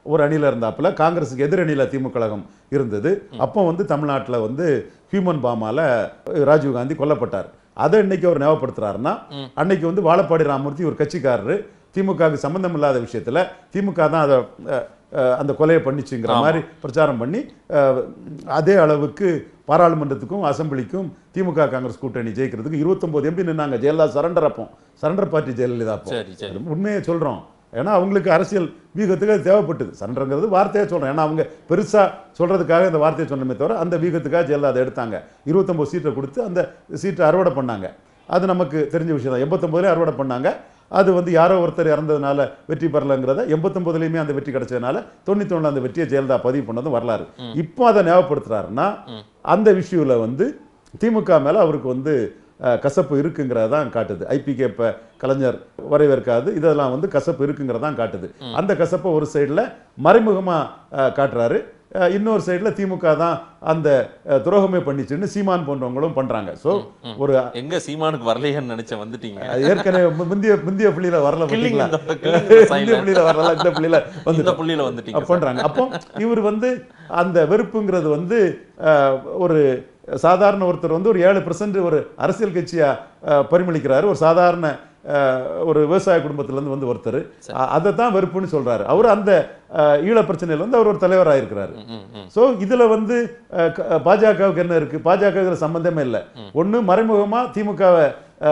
ஒரு அணியில இருந்தாப்புல காங்கிரஸுக்கு எதிர் அணியில திமுக கழகம் இருந்தது அப்போ வந்து தமிழ்நாட்டுல வந்து ஹியூமன் பாமால ராஜீவ் காந்தி கொல்லப்பட்டார் அதை இன்னைக்கு அவர் ஞாபகப்படுத்துறாருன்னா அன்னைக்கு வந்து வாழப்பாடி ராமமூர்த்தி ஒரு கட்சிக்காரரு திமுகவுக்கு சம்பந்தம் இல்லாத விஷயத்துல திமுக தான் அதை அஹ், அஹ், அந்த கொலையை பண்ணிச்சுங்கிற ஆமா. மாதிரி பிரச்சாரம் பண்ணி அஹ், அதே அளவுக்கு பாராளுமன்றத்துக்கும் அசெம்பிளிக்கும் திமுக காங்கிரஸ் கூட்டணி ஜெயிக்கிறதுக்கு 29 எம்பி நின்னாங்க ஜெயலலிதா சரண்டர் அப்போ சரண்டர் பார்ட்டி ஜெயலலிதா அப்போ சரி சரி உண்மையை சொல்றோம் ஏன்னா அவங்களுக்கு அரசியல் வீகத்துக்கு அது தேவைப்பட்டது சரண்டருங்கிறது வார்த்தையை சொல்றேன் ஏன்னா அவங்க பெருசா சொல்றதுக்காக இந்த வார்த்தையை சொன்னமே தவிர அந்த வீகத்துக்காக ஜெயலலிதா அதை எடுத்தாங்க 29 சீட்டை கொடுத்து அந்த சீட்டை அறுவடை பண்ணாங்க அது நமக்கு தெரிஞ்ச விஷயம் தான் எண்பத்தொம்போதுலேயே அறுவடை பண்ணாங்க அது வந்து யாரோ ஒருத்தர் இறந்ததுனால வெற்றி பெறலைங்கிறத எண்பத்தொம்போதுலேயுமே அந்த வெற்றி கிடைச்சதுனால தொண்ணூத்தொன்னுல அந்த வெற்றியை ஜெயலலிதா பதிவு பண்ணதும் வரலாறு இப்போ அதை ஞாபகப்படுத்துறாருன்னா அந்த விஷயவில் வந்து திமுக மேல அவருக்கு வந்து அஹ், கசப்பு இருக்குங்கிறத தான் காட்டுது ஐபிகே இப்போ கலைஞர் வரவேற்காது இதெல்லாம் வந்து கசப்பு இருக்குங்கிறத தான் காட்டுது அந்த கசப்பை ஒரு சைடில் மறைமுகமாக காட்டுறாரு அஹ், இன்னொரு சைடில் திமுக தான் அந்த அஹ், துரோகமே பண்ணிச்சுன்னு சீமான் போன்றவங்களும் பண்றாங்க ஸோ ஒரு எங்க சீமானுக்கு வரலையேன்னு நினைச்சேன் வந்துட்டீங்க அது ஏற்கனவே மு- முந்திய முந்திய புள்ளியில வரல Killing பார்த்தீங்களா? இந்த- killing இந்த sign. முந்திய புள்ளியில வரல இந்த புள்ளியில இந்த வந்து புள்ளியில வந்துட்டீங்க பண்றாங்க அப்போ இவர் வந்து அந்த வெறுப்புங்கிறது வந்து அஹ், ஒரு சாதாரண ஒருத்தர் வந்து ஒரு ஏழு பெர்சன்ட் ஒரு அரசியல் கட்சியா அஹ், பரிமளிக்கிறாரு ஒரு சாதாரண அஹ், ஒரு விவசாய குடும்பத்துல இருந்து வந்து ஒருத்தர் அதை தான் வெறுப்புன்னு சொல்றாரு அவர் அந்த அஹ், ஈழ பிரச்சனையில வந்து அவர் ஒரு தலைவராக இருக்கிறாரு ம், ம். ஸோ இதுல வந்து அஹ், க- பாஜகவுக்கு என்ன இருக்கு பாஜக இதுல சம்பந்தமே இல்லை ஒண்ணு மறைமுகமா திமுகவை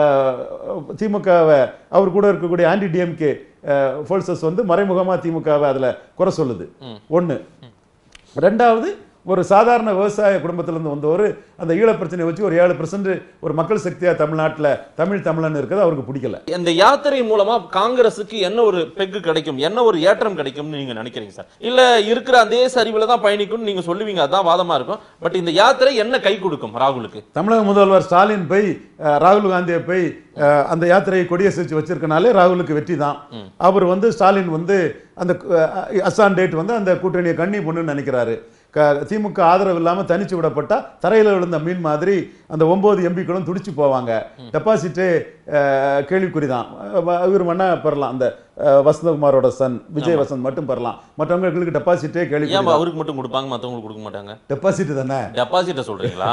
திமுகவை அவர் கூட இருக்கக்கூடிய ஆன்டி டிஎம்கே ஃபோர்ஸஸ் வந்து மறைமுகமா திமுகவை அதுல குறை சொல்லுது ஒண்ணு ரெண்டாவது ஒரு சாதாரண விவசாய குடும்பத்திலிருந்து வந்தவர் அந்த ஈழ பிரச்சனையை வச்சு ஒரு ஏழு பெர்சன்ட் ஒரு மக்கள் சக்தியா தமிழ்நாட்டுல தமிழ் தமிழன் இருக்கிறது அவருக்கு பிடிக்கல இந்த யாத்திரை மூலமா காங்கிரஸுக்கு என்ன ஒரு பெக்கு கிடைக்கும் என்ன ஒரு ஏற்றம் கிடைக்கும்னு நீங்க நினைக்கிறீங்க சார் இல்ல இருக்கிற அதே சரிவுல தான் பயணிக்கும்னு நீங்க சொல்லுவீங்க அதான் வாதமா இருக்கும் பட் இந்த யாத்திரை என்ன கை கொடுக்கும் ராகுலுக்கு தமிழக முதல்வர் ஸ்டாலின் போய் அஹ், ராகுல் காந்தியை போய் அஹ், அந்த யாத்திரையை கொடியசைச்சு வச்சிருக்கனாலே ராகுலுக்கு வெற்றி தான் அவர் வந்து ஸ்டாலின் வந்து அந்த அஹ், அஸ்ஸாம் டேட் வந்து அந்த கூட்டணியை கண்ணி பொண்ணுன்னு நினைக்கிறாரு க திமுக ஆதரவு இல்லாம தனிச்சு விடப்பட்டா தரையில விழுந்த மீன் மாதிரி அந்த ஒன்பது எம்பிக்களும் துடிச்சு போவாங்க டெபாசிட்டே கேள்விக்குறிதான் அஹ், இவர் வேணா பெறலாம் அந்த அஹ், வசந்தகுமாரோட சன் விஜய் வசந்த் மட்டும் பெறலாம் மற்றவங்களுக்கு டெபாசிட்டே ஏன் கேள்விக்குறி அவருக்கு மட்டும் கொடுப்பாங்க மத்தவங்களுக்கு கொடுக்க மாட்டாங்க டெபாசிட் தானே டெபாசிட்ட சொல்றீங்களா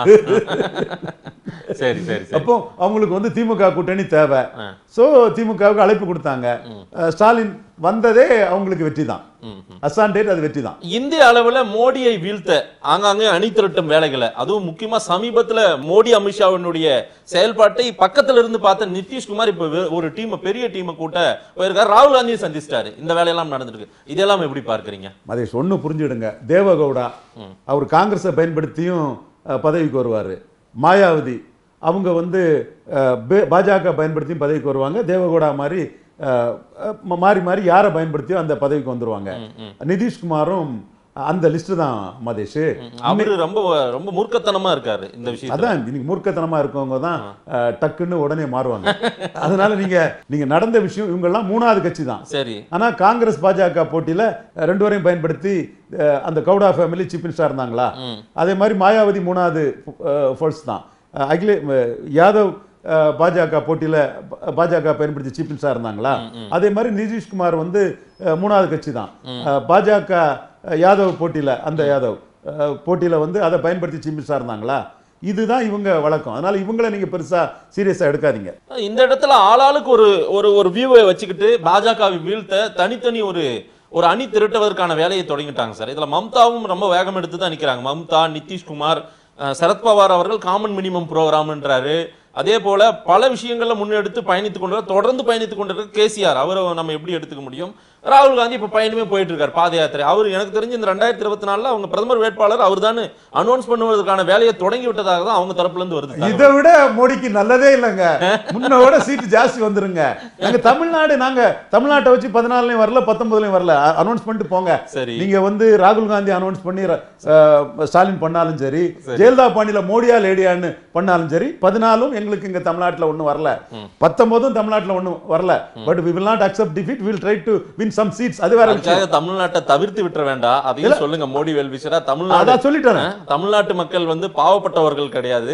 சரி சரி சரி அப்போ அவங்களுக்கு வந்து திமுக கூட்டணி தேவை சோ திமுகவுக்கு அழைப்பு கொடுத்தாங்க அஹ் ஸ்டாலின் வந்ததே அவங்களுக்கு வெற்றி தான் அசான் டேட் அது வெற்றி தான் இந்திய அளவுல மோடியை வீழ்த்த ஆங்காங்கே அணி திரட்டும் வேலைகளை அதுவும் முக்கியமா சமீபத்துல மோடி அமித்ஷாவினுடைய செயல்பாட்டை பக்கத்துல இருந்து பார்த்த நிதிஷ்குமார் இப்ப வே- ஒரு டீம் பெரிய டீமை கூட்ட போயிருக்காரு ராகுல் காந்தியும் சந்திச்சிட்டாரு இந்த வேலையெல்லாம் நடந்திருக்கு இதெல்லாம் எப்படி பார்க்கறீங்க மதேஷ் ஒண்ணு புரிஞ்சுடுங்க தேவகவுடா அவர் காங்கிரஸை பயன்படுத்தியும் அஹ், பதவிக்கு வருவாரு மாயாவதி அவங்க வந்து அஹ், பே- பாஜக பயன்படுத்தியும் பதவிக்கு வருவாங்க தேவகவுடா மாதிரி அஹ், அஹ், மாறி மாறி யாரை பயன்படுத்தியோ அந்த பதவிக்கு வந்துருவாங்க நிதிஷ்குமாரும் அந்த லிஸ்ட் தான் மதேஷ் அவரு ரொம்ப ரொம்ப மூர்க்கத்தனமா இருக்காரு இந்த விஷயத்துல அதான் இன்னைக்கு மூர்க்கத்தனமா இருக்கவங்க தான் அஹ், டக்குன்னு உடனே மாறுவாங்க அதனால நீங்க நீங்க நடந்த விஷயம் இவங்க எல்லாம் மூணாவது கட்சி தான் சரி ஆனா காங்கிரஸ் பாஜக போட்டியில அஹ், ரெண்டு பேரையும் பயன்படுத்தி அஹ், அந்த கவுடா ஃபேமிலி சீஃப் மினிஸ்டர் இருந்தாங்களா அதே மாதிரி மாயாவதி மூணாவது ஃபோர்ஸ் தான் அஹ், அகிலே அஹ், யாதவ் அஹ், பாஜக போட்டியில ப- பாஜக பயன்படுத்தி சீஃப் மினிஸ்டர் இருந்தாங்களா அதே மாதிரி நிதிஷ்குமார் வந்து அஹ், மூணாவது கட்சி தான் அஹ், பாஜக அஹ், யாதவ் போட்டியில அந்த யாதவ் அஹ், போட்டியில வந்து அதை பயன்படுத்தி சீஃப் மினிஸ்டர் இருந்தாங்களா இதுதான் இவங்க வழக்கம் அதனால இவங்கள நீங்க பெருசா சீரியஸா எடுக்காதீங்க இந்த இடத்துல ஆளாளுக்கு ஒரு ஒரு ஒரு வியூவை வச்சுக்கிட்டு பாஜகவை வீழ்த்த தனித்தனி ஒரு ஒரு அணி திரட்டுவதற்கான வேலையை தொடங்கிட்டாங்க சார் இதுல மம்தாவும் ரொம்ப வேகம் எடுத்து தான் நிக்கிறாங்க மம்தா நிதிஷ்குமார் அஹ், சரத்பவார் அவர்கள் காமன் மினிமம் ப்ரோக்ராம்ன்றாரு அதே போல பல விஷயங்கள்ல முன்னெடுத்து பயணித்துக் கொண்டு தொடர்ந்து பயணித்துக் கொண்டிருக்க கேசிஆர் அவரை நம்ம எப்படி எடுத்துக்க முடியும் ராகுல் காந்தி இப்ப பயணமே போயிட்டு இருக்காரு பாத யாத்திரை அவர் எனக்கு தெரிஞ்சு இந்த ரெண்டாயிரத்தி இருபத்தி நாலுல அவங்க பிரதமர் வேட்பாளர் அவர் தான் அனௌன்ஸ் பண்ணுவதற்கான வேலையை தொடங்கி விட்டதாக தான் அவங்க தரப்புல இருந்து வருது தகவல். இதை விட மோடிக்கு நல்லதே இல்லைங்க முன்ன விட சீட்டு ஜாஸ்தி வந்துருங்க நாங்க தமிழ்நாடு நாங்க தமிழ்நாட்டை வச்சு பதினாலுலயும் வரல பத்தொன்பதுலயும் வரல அனௌன்ஸ் பண்ணிட்டு போங்க சரி. நீங்க வந்து ராகுல் காந்தி அனௌன்ஸ் பண்ணி அஹ், ஸ்டாலின் பண்ணாலும் சரி ஜெயலலிதா பாண்டியில மோடியா லேடியான்னு பண்ணாலும் சரி பதினாலும் எங்களுக்கு இங்க தமிழ்நாட்டுல ஒண்ணும் வரல பத்தொன்பதும் தமிழ்நாட்டுல ஒண்ணும் வரல but we will not accept defeat will try to win some seats அது வேற விஷயம் அதுக்காக தமிழ்நாட்டை தவிர்த்து விட்டுற வேண்டாம் அதையும் சொல்லுங்க மோடி வெல்விஷரா தமிழ்நாடு அதான் சொல்லிட்டேன் அஹ், தமிழ்நாட்டு மக்கள் வந்து பாவப்பட்டவர்கள் கிடையாது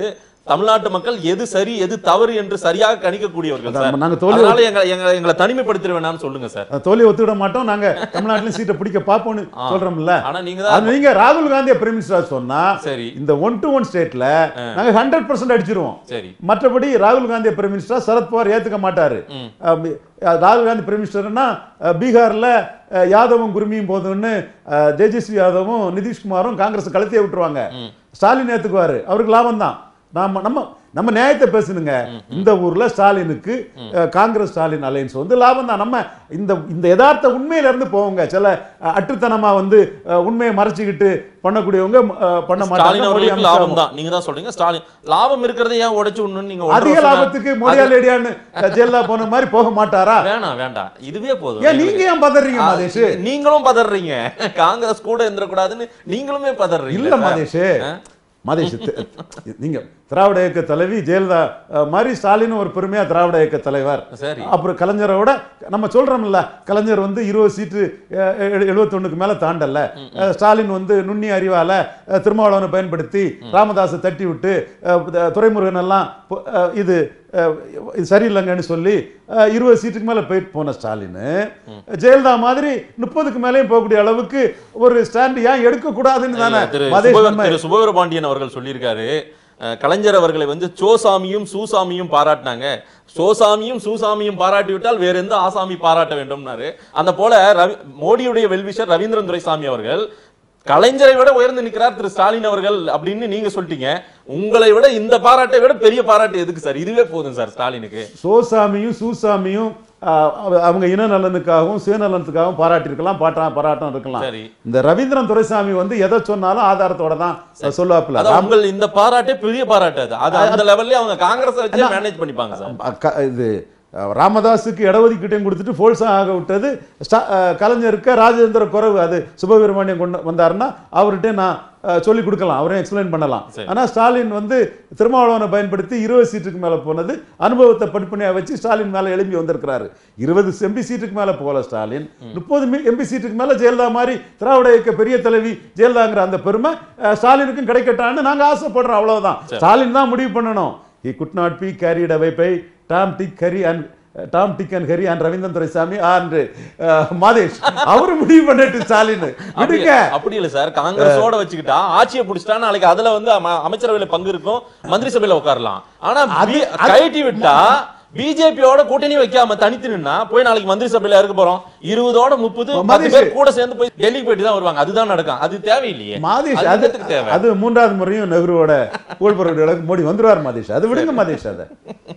தமிழ்நாட்டு மக்கள் எது சரி எது தவறு என்று சரியாக கணிக்கக்கூடியவர்கள் அதான், சார் நாங்க தோல்வி- அதனால எங்களை எங்களை எங்களை தனிமைப்படுத்திட வேணாம்னு சொல்லுங்க சார் அந்த தோல்வியை ஒத்துக்கிட மாட்டோம் நாங்க தமிழ்நாட்டிலும் சீட்டை பிடிக்க பார்ப்போம்னு சொல்றோம்ல ஆனா நீங்க அது தான் நீங்க ராகுல் காந்தியை பிரைம் மினிஸ்டர் சொன்னா சரி இந்த ஒன் டு ஒன் ஸ்டேட்ல நாங்க ஹண்ட்ரட் பர்சன்ட் அடிச்சிருவோம் சரி மற்றபடி ராகுல் காந்தியை பிரைம் மினிஸ்டர் சரத்பவார் ஏத்துக்க மாட்டாரு ம். அஹ் அஹ் ராகுல் காந்தி பிரைம் மினிஸ்டர்னா அஹ் பீகார்ல அஹ் யாதவும் குருமியும் போதும்னு அஹ் தேஜஸ்வி யாதவும் நிதிஷ்குமாரும் காங்கிரஸ் கழுத்தியே விட்டுருவாங்க ஸ்டாலின் ஏத்துக்குவாரு அவருக்கு லாபம் தான் நாம நம்ம நம்ம நியாயத்தை பேசணுங்க இந்த ஊர்ல ஸ்டாலினுக்கு அஹ், காங்கிரஸ் ஸ்டாலின் அலையன்ஸ் வந்து லாபம் தான் நம்ம இந்த இந்த யதார்த்த உண்மையில இருந்து போவோங்க சில அஹ், அட்டுத்தனமா வந்து அஹ், உண்மையை மறைச்சிக்கிட்டு பண்ணக்கூடியவங்க அஹ், பண்ண ஸ்டாலின் மாட்டாங்க மோடி, அவர்களுக்கு அமித்ஷா லாபம் தான் நீங்க தான் சொல்றீங்க ஸ்டாலின் லாபம் இருக்கிறதை ஏன் உடைச்சு விடணும்னு நீங்க ஒன்றரை அதிக வருஷமா- லாபத்துக்கு மோடியா லேடியான்னு ஜெயலலிதா போன மாதிரி போக மாட்டாரா வேணாம் வேண்டாம் இதுவே போதும் ஏன் நீங்க ஏன் பதறீங்க மாதேஷ் ஆ, நீங்களும் பதறீங்க காங்கிரஸ் கூட இருந்துடக்கூடாதுன்னு நீங்களுமே பதறீங்க இல்ல மாதேஷ் மாதேஷ் தி- நீங்க திராவிட இயக்க தலைவி ஜெயலலிதா அஹ், மாதிரி ஸ்டாலின் ஒரு பெருமையா திராவிட இயக்க தலைவர் சரி அப்புறம் கலைஞரோட நம்ம சொல்றோம்ல கலைஞர் வந்து இருபது சீட்டு எழுபத்தொன்னுக்கு மேல தாண்டல அஹ், ஸ்டாலின் வந்து நுண்ணி அறிவால அஹ், திருமாவளவனை பயன்படுத்தி ராமதாஸை தட்டி விட்டு அஹ், த- துரைமுருகன் எல்லாம் பொ- அஹ், இது அஹ், இது சரியில்லைங்கன்னு சொல்லி அஹ், இருபது சீட்டுக்கு மேல போயிட்டு போன ஸ்டாலின் ஜெயலலிதா மாதிரி முப்பதுக்கு மேலேயும் போகக்கூடிய அளவுக்கு ஒரு ஸ்டாண்ட் ஏன் எடுக்க கூடாதுன்னு தானே திரு மதேஷ் சுபவீர- நம்ம திரு சுபவீர பாண்டியன் அவர்கள் சொல்லியிருக்காரு அஹ், கலைஞர் அவர்களை வந்து சோசாமியும் சூசாமியும் பாராட்டினாங்க சோசாமியும் சூசாமியும் பாராட்டி விட்டால் வேற எந்த ஆசாமி பாராட்ட வேண்டும்னாரு அந்த போல ரவி மோடியுடைய வெல்விஷர் ரவீந்திரன் துரைசாமி அவர்கள் கலைஞரை விட உயர்ந்து நிற்கிறார் திரு ஸ்டாலின் அவர்கள் அப்படின்னு நீங்க சொல்லிட்டீங்க உங்களை விட இந்த பாராட்டை விட பெரிய பாராட்டு எதுக்கு சார் இதுவே போதும் சார் ஸ்டாலினுக்கு சோசாமியும் சூசாமியும் ஆஹ், அவ- அவங்க இன நலனுக்காகவும் சுயநலனுக்காகவும் பாராட்டியிருக்கலாம் பாட்டா பாராட்டம் இருக்கலாம் சரி இந்த ரவீந்திரன் துரைசாமி வந்து எதை சொன்னாலும் ஆதாரத்தோட தான் சொல்லுவாப்புல அதான் உங்கள் இந்த பாராட்டே பெரிய பாராட்டு அது அது அந்த லெவல்ல அவங்க காங்கிரஸ் வச்சு மேனேஜ் பண்ணிப்பாங்க சார் அஹ், க- இது அஹ், ராமதாஸுக்கு இடஒதுக்கீட்டையும் கொடுத்துட்டு ஃபோல்ஸா ஆக விட்டது ஸ்டா- அஹ், கலைஞருக்கு ராஜேந்திர குறைவு அது சுபவீரமணியம் கொண்டு வந்தாருன்னா அவர்கிட்ட நான் அஹ், சொல்லி கொடுக்கலாம் அவரையும் எக்ஸ்பிளைன் பண்ணலாம் சரி. ஆனா ஸ்டாலின் வந்து திருமாவளவனை பயன்படுத்தி இருபது சீட்டுக்கு மேல போனது அனுபவத்தை படிப்பனையா வச்சு ஸ்டாலின் மேல எழும்பி வந்திருக்கிறாரு இருபது எம்பி சீட்டுக்கு மேல போகல ஸ்டாலின் முப்பது எம்பி சீட்டுக்கு மேல ஜெயலலிதா மாதிரி திராவிட இயக்க பெரிய தலைவி ஜெயலலிதாங்கிற அந்த பெருமை அஹ், ஸ்டாலினுக்கும் கிடைக்கட்டான்னு நாங்க ஆசைப்படுறோம் அவ்வளவுதான் ஸ்டாலின் தான் முடிவு பண்ணணும் he could not be carried away by Tom Dick Harry and Tom Dick and Harry and Ravindran Duraisamy and Madhesh அவரு முடிவு பண்ணிட்டு ஸ்டாலின் அப்படி விடுங்க அப்படி இல்ல சார் காங்கிரஸோட வச்சுக்கிட்டா ஆட்சியை புடிச்சிட்டா நாளைக்கு அதுல வந்து அம- அமைச்சரவையில பங்கு இருக்கும் மந்திரி சபையில உட்காரலாம் ஆனா பி- கழட்டி விட்டா பிஜேபியோட கூட்டணி வைக்காம தனித்து நின்னா போய் நாளைக்கு மந்திரி சபையில இருக்க போறோம் இருபதோட முப்பது பத்து மதேஷ். பேர் கூட சேர்ந்து போய் டெல்லிக்கு போயிட்டு தான் வருவாங்க அதுதான் நடக்கும் அது தேவையில்லையே மாதேஷ் அது அது என்னத்துக்கு தேவை அது மூன்றாவது முறையும் நெஹ்ருவோட புகழ்பெற மோடி வந்துருவார் மாதேஷ் அது விடுங்க மாதேஷ் அதை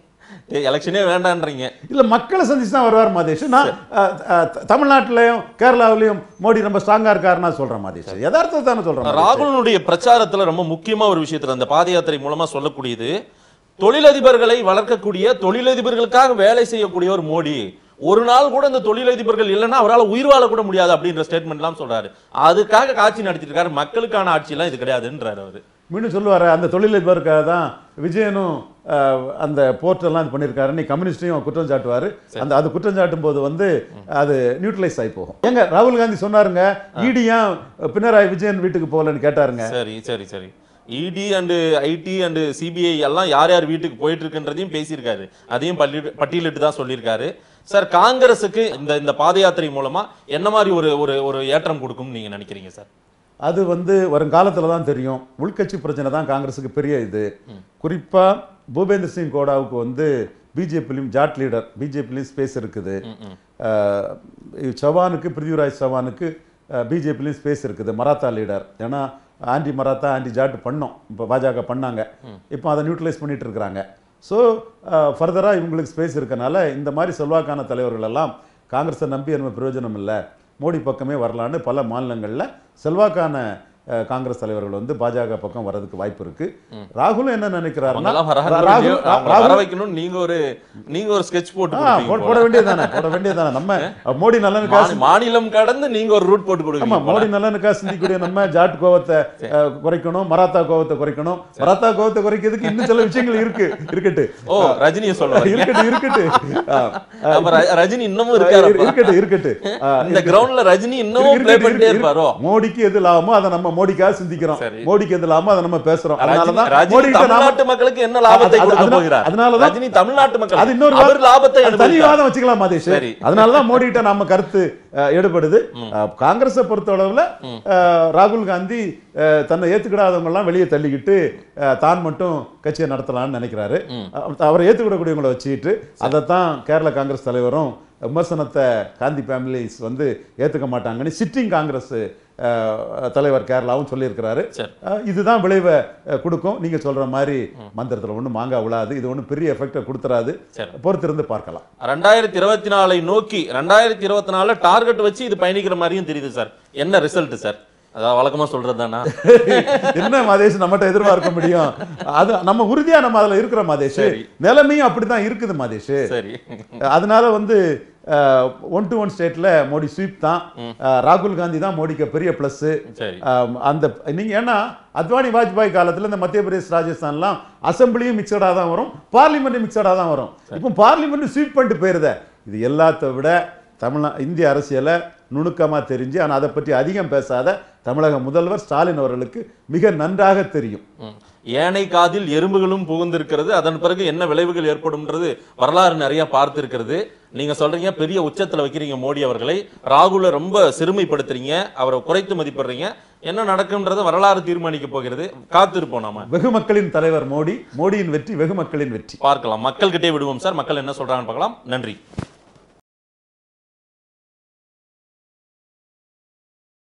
எலெக்ஷனே வேண்டான்றீங்க இல்ல மக்களை சந்திச்சு தான் வருவார் மாதேஷ் நான் அஹ், அஹ், த- தமிழ்நாட்டிலையும் கேரளாவிலையும் மோடி ரொம்ப ஸ்ட்ராங்கா இருக்காருன்னா சொல்றேன் மாதேஷ் யதார்த்தத்தை தானே சொல்றேன் மாதேஷ். ராகுலனுடைய பிரச்சாரத்துல ரொம்ப முக்கியமா ஒரு விஷயத்துல அந்த பாத யாத்திரை மூலமா சொல்லக்கூடியது தொழிலதிபர்களை வளர்க்கக்கூடிய தொழிலதிபர்களுக்காக வேலை செய்யக்கூடிய ஒரு மோடி ஒரு நாள் கூட இந்த தொழிலதிபர்கள் இல்லைன்னா அவரால் உயிர் வாழ கூட முடியாது அப்படின்ற ஸ்டேட்மெண்ட் எல்லாம் சொல்றாரு அதுக்காக காட்சி நடத்திட்டு இருக்காரு மக்களுக்கான ஆட்சி எல்லாம் இது கிடையாதுன்றாரு அவரு மீண்டும் சொல்லுவாரு அந்த தொழிலதிபருக்காக தான் விஜயனும் அஹ், அந்த போர்ட்டெல்லாம் இது பண்ணியிருக்காரு நீ கம்யூனிஸ்டையும் குற்றம் சாட்டுவாரு அந்த அது குற்றம் சாட்டும் போது வந்து அது நியூட்ரலைஸ் ஆகி போகும் ஏங்க ராகுல் காந்தி சொன்னாருங்க இடி ஏன் பினராயி விஜயன் வீட்டுக்கு போகலன்னு கேட்டாருங்க சரி சரி சரி இடி அண்டு ஐடி அண்டு சிபிஐ எல்லாம் யார் யார் வீட்டுக்கு போயிட்டு இருக்குன்றதையும் பேசியிருக்காரு அதையும் பள்ளி- பட்டியலிட்டு தான் சொல்லியிருக்காரு சார் காங்கிரஸுக்கு இந்த இந்த பாத யாத்திரை மூலமா என்ன மாதிரி ஒரு ஒரு ஒரு ஏற்றம் கொடுக்கும்னு நீங்க நினைக்கிறீங்க சார் அது வந்து வருங்காலத்துல தான் தெரியும் உள்கட்சி பிரச்சனை தான் காங்கிரஸுக்கு பெரிய இது குறிப்பா பூபேந்தர் சிங் கோடாவுக்கு வந்து பிஜேபிலையும் ஜாட் லீடர் பிஜேபிலையும் ஸ்பேஸ் இருக்குது அஹ், சவானுக்கு பிருத்திவிராஜ் சவானுக்கு பிஜேபிலையும் ஸ்பேஸ் இருக்குது மராத்தா லீடர் ஏன்னா ஆன்டி மராத்தா ஆன்டி ஜாட் பண்ணோம் இப்போ பாஜக பண்ணாங்க இப்போ அதை நியூட்ரலைஸ் பண்ணிட்டு இருக்கிறாங்க ஸோ ஃபர்தராக இவங்களுக்கு ஸ்பேஸ் இருக்கனால இந்த மாதிரி செல்வாக்கான தலைவர்கள் எல்லாம் காங்கிரஸை நம்பி நம்ம பிரயோஜனம் இல்லை மோடி பக்கமே வரலான்னு பல மாநிலங்களில் செல்வாக்கான அஹ், காங்கிரஸ் தலைவர்கள் வந்து பாஜக பக்கம் வர்றதுக்கு வாய்ப்பு இருக்கு ராகுலும் என்ன நினைக்கிறாருன்னா அவங்கெல்லாம் வராங்க ராகுல் இல்லையோ, அவங்கள வர ராகுல் வைக்கணும் நீங்க ஒரு நீங்க ஒரு ஸ்கெட்ச் போட்டு ஆ, கொடுப்பீங்க போட போல. போட வேண்டியதானே போட வேண்டியதானே நம்ம மோடி நலனுக்காக மாநி- மாநிலம் கடந்து நீங்க ஒரு ரூட் போட்டு ஆமா கொடுக்கணும் மோடி நலனுக்காக சிந்திக்கக்கூடிய நம்ம ஜாட் கோவத்தை அஹ், குறைக்கணும் மராத்தா கோவத்தை குறைக்கணும் மராத்தா கோவத்தை குறைக்கிறதுக்கு இன்னும் சில விஷயங்கள் இருக்கு இருக்கட்டு ஓ ரஜினியை சொல்ல இருக்கட்டு இருக்கட்டு ஆ, அப்ப ர- ரஜினி இன்னமும் இருக்காரு இருக்கட்டு இருக்கட்டு ஆ, இந்த கிரவுண்ட்ல ரஜினி இன்னமும் ப்ளே இருக்கட்டு, பண்ணிட்டே இருக்கு, இருப்பாரோ மோடிக்கு எது லாபமோ அதை நம்ம மோடிக்காக சிந்திக்கிறோம் சரி. மோடிக்கு எது லாபமோ அதை நம்ம பேசுறோம் ரஜினி அதனாலதான் ரஜினி மோடி கிட்ட நாம- தமிழ்நாட்டு மக்களுக்கு என்ன லாபத்தை அது- கொடுக்க அதனால- போகிறார் அதனாலதான் ரஜினி தமிழ்நாட்டு மக்கள் அது இன்னொரு அவர் லாபத்தை அது தனி அனுபவித்தார். வாதம் வச்சுக்கலாம் மாதேஷ் சரி. அதனாலதான் மோடி கிட்ட நம்ம கருத்து அஹ், எடுபடுது அஹ், காங்கிரஸை பொறுத்த அளவுல அஹ், ராகுல் காந்தி அஹ், தன்னை ஏத்துக்கிடாதவங்க எல்லாம் வெளியே தள்ளிக்கிட்டு அஹ், தான் மட்டும் கட்சியை நடத்தலாம்னு நினைக்கிறாரு அஹ், அவரை ஏத்துக்கிடக்கூடியவங்களை வச்சுக்கிட்டு அதைத்தான் கேரள காங்கிரஸ் தலைவரும் விமர்சனத்தை காந்தி ஃபேமிலிஸ் வந்து ஏத்துக்க மாட்டாங்கன்னு சிட்டிங் காங்கிரஸ் அஹ், தலைவர் கேரளாவும் சொல்லியிருக்கிறாரு சரி. அஹ், இதுதான் விளைவை அஹ், கொடுக்கும் நீங்க சொல்ற மாதிரி மந்திரத்துல ஒண்ணும் மாங்கா விழாது இது ஒண்ணும் பெரிய எஃபெக்டை கொடுத்துறாது சரி. பொறுத்திருந்து பார்க்கலாம் ரெண்டாயிரத்தி இருபத்தி நாலை நோக்கி ரெண்டாயிரத்தி இருபத்தி நாலுல டார்கெட் வச்சு இது பயணிக்கிற மாதிரியும் தெரியுது சார் என்ன ரிசல்ட் சார் அதாவது வழக்கமா சொல்றது தானா என்ன மாதேஷ் நம்மகிட்ட எதிர்பார்க்க முடியும் அது நம்ம உறுதியா நம்ம அதுல இருக்கிற மாதேஷ் சரி. நிலைமையும் அப்படிதான் இருக்குது மாதேஷ் சரி அதனால வந்து ஒன் டு ஒன் ஸ்டேட்ல மோடி ஸ்வீப் தான் அஹ், ராகுல் காந்தி தான் மோடிக்கு பெரிய பிளஸ் சரி அந்த நீங்க ஏன்னா அத்வானி வாஜ்பாய் காலத்துல இந்த மத்திய பிரதேஷ் ராஜஸ்தான்லாம் அசம்பிளியும் மிக்சடா தான் வரும் பார்லிமெண்ட் மிக்சடா தான் வரும் இப்போ பார்லிமெண்ட் ஸ்வீப் பண்ணிட்டு போயிருத இது எல்லாத்த விட தமிழ்நா இந்திய அரசியலை நுணுக்கமா தெரிஞ்சு ஆனா அதை பற்றி அதிகம் பேசாத தமிழக முதல்வர் ஸ்டாலின் அவர்களுக்கு மிக நன்றாக தெரியும் ம். ஏனை காதில் எறும்புகளும் புகுந்திருக்கிறது அதன் பிறகு என்ன விளைவுகள் ஏற்படும்ன்றது வரலாறு நிறைய பார்த்திருக்கிறது நீங்க சொல்றீங்க பெரிய உச்சத்துல வைக்கிறீங்க மோடி அவர்களை ராகுல ரொம்ப சிறுமைப்படுத்துறீங்க அவரை குறைத்து மதிப்பிடுறீங்க என்ன நடக்கும்ன்றதை வரலாறு தீர்மானிக்க போகிறது காத்திருப்போம் நாம வெகு மக்களின் தலைவர் மோடி மோடியின் வெற்றி வெகு மக்களின் வெற்றி பார்க்கலாம் மக்கள்கிட்டே விடுவோம் சார் மக்கள் என்ன சொல்றாங்கன்னு பார்க்கலாம் நன்றி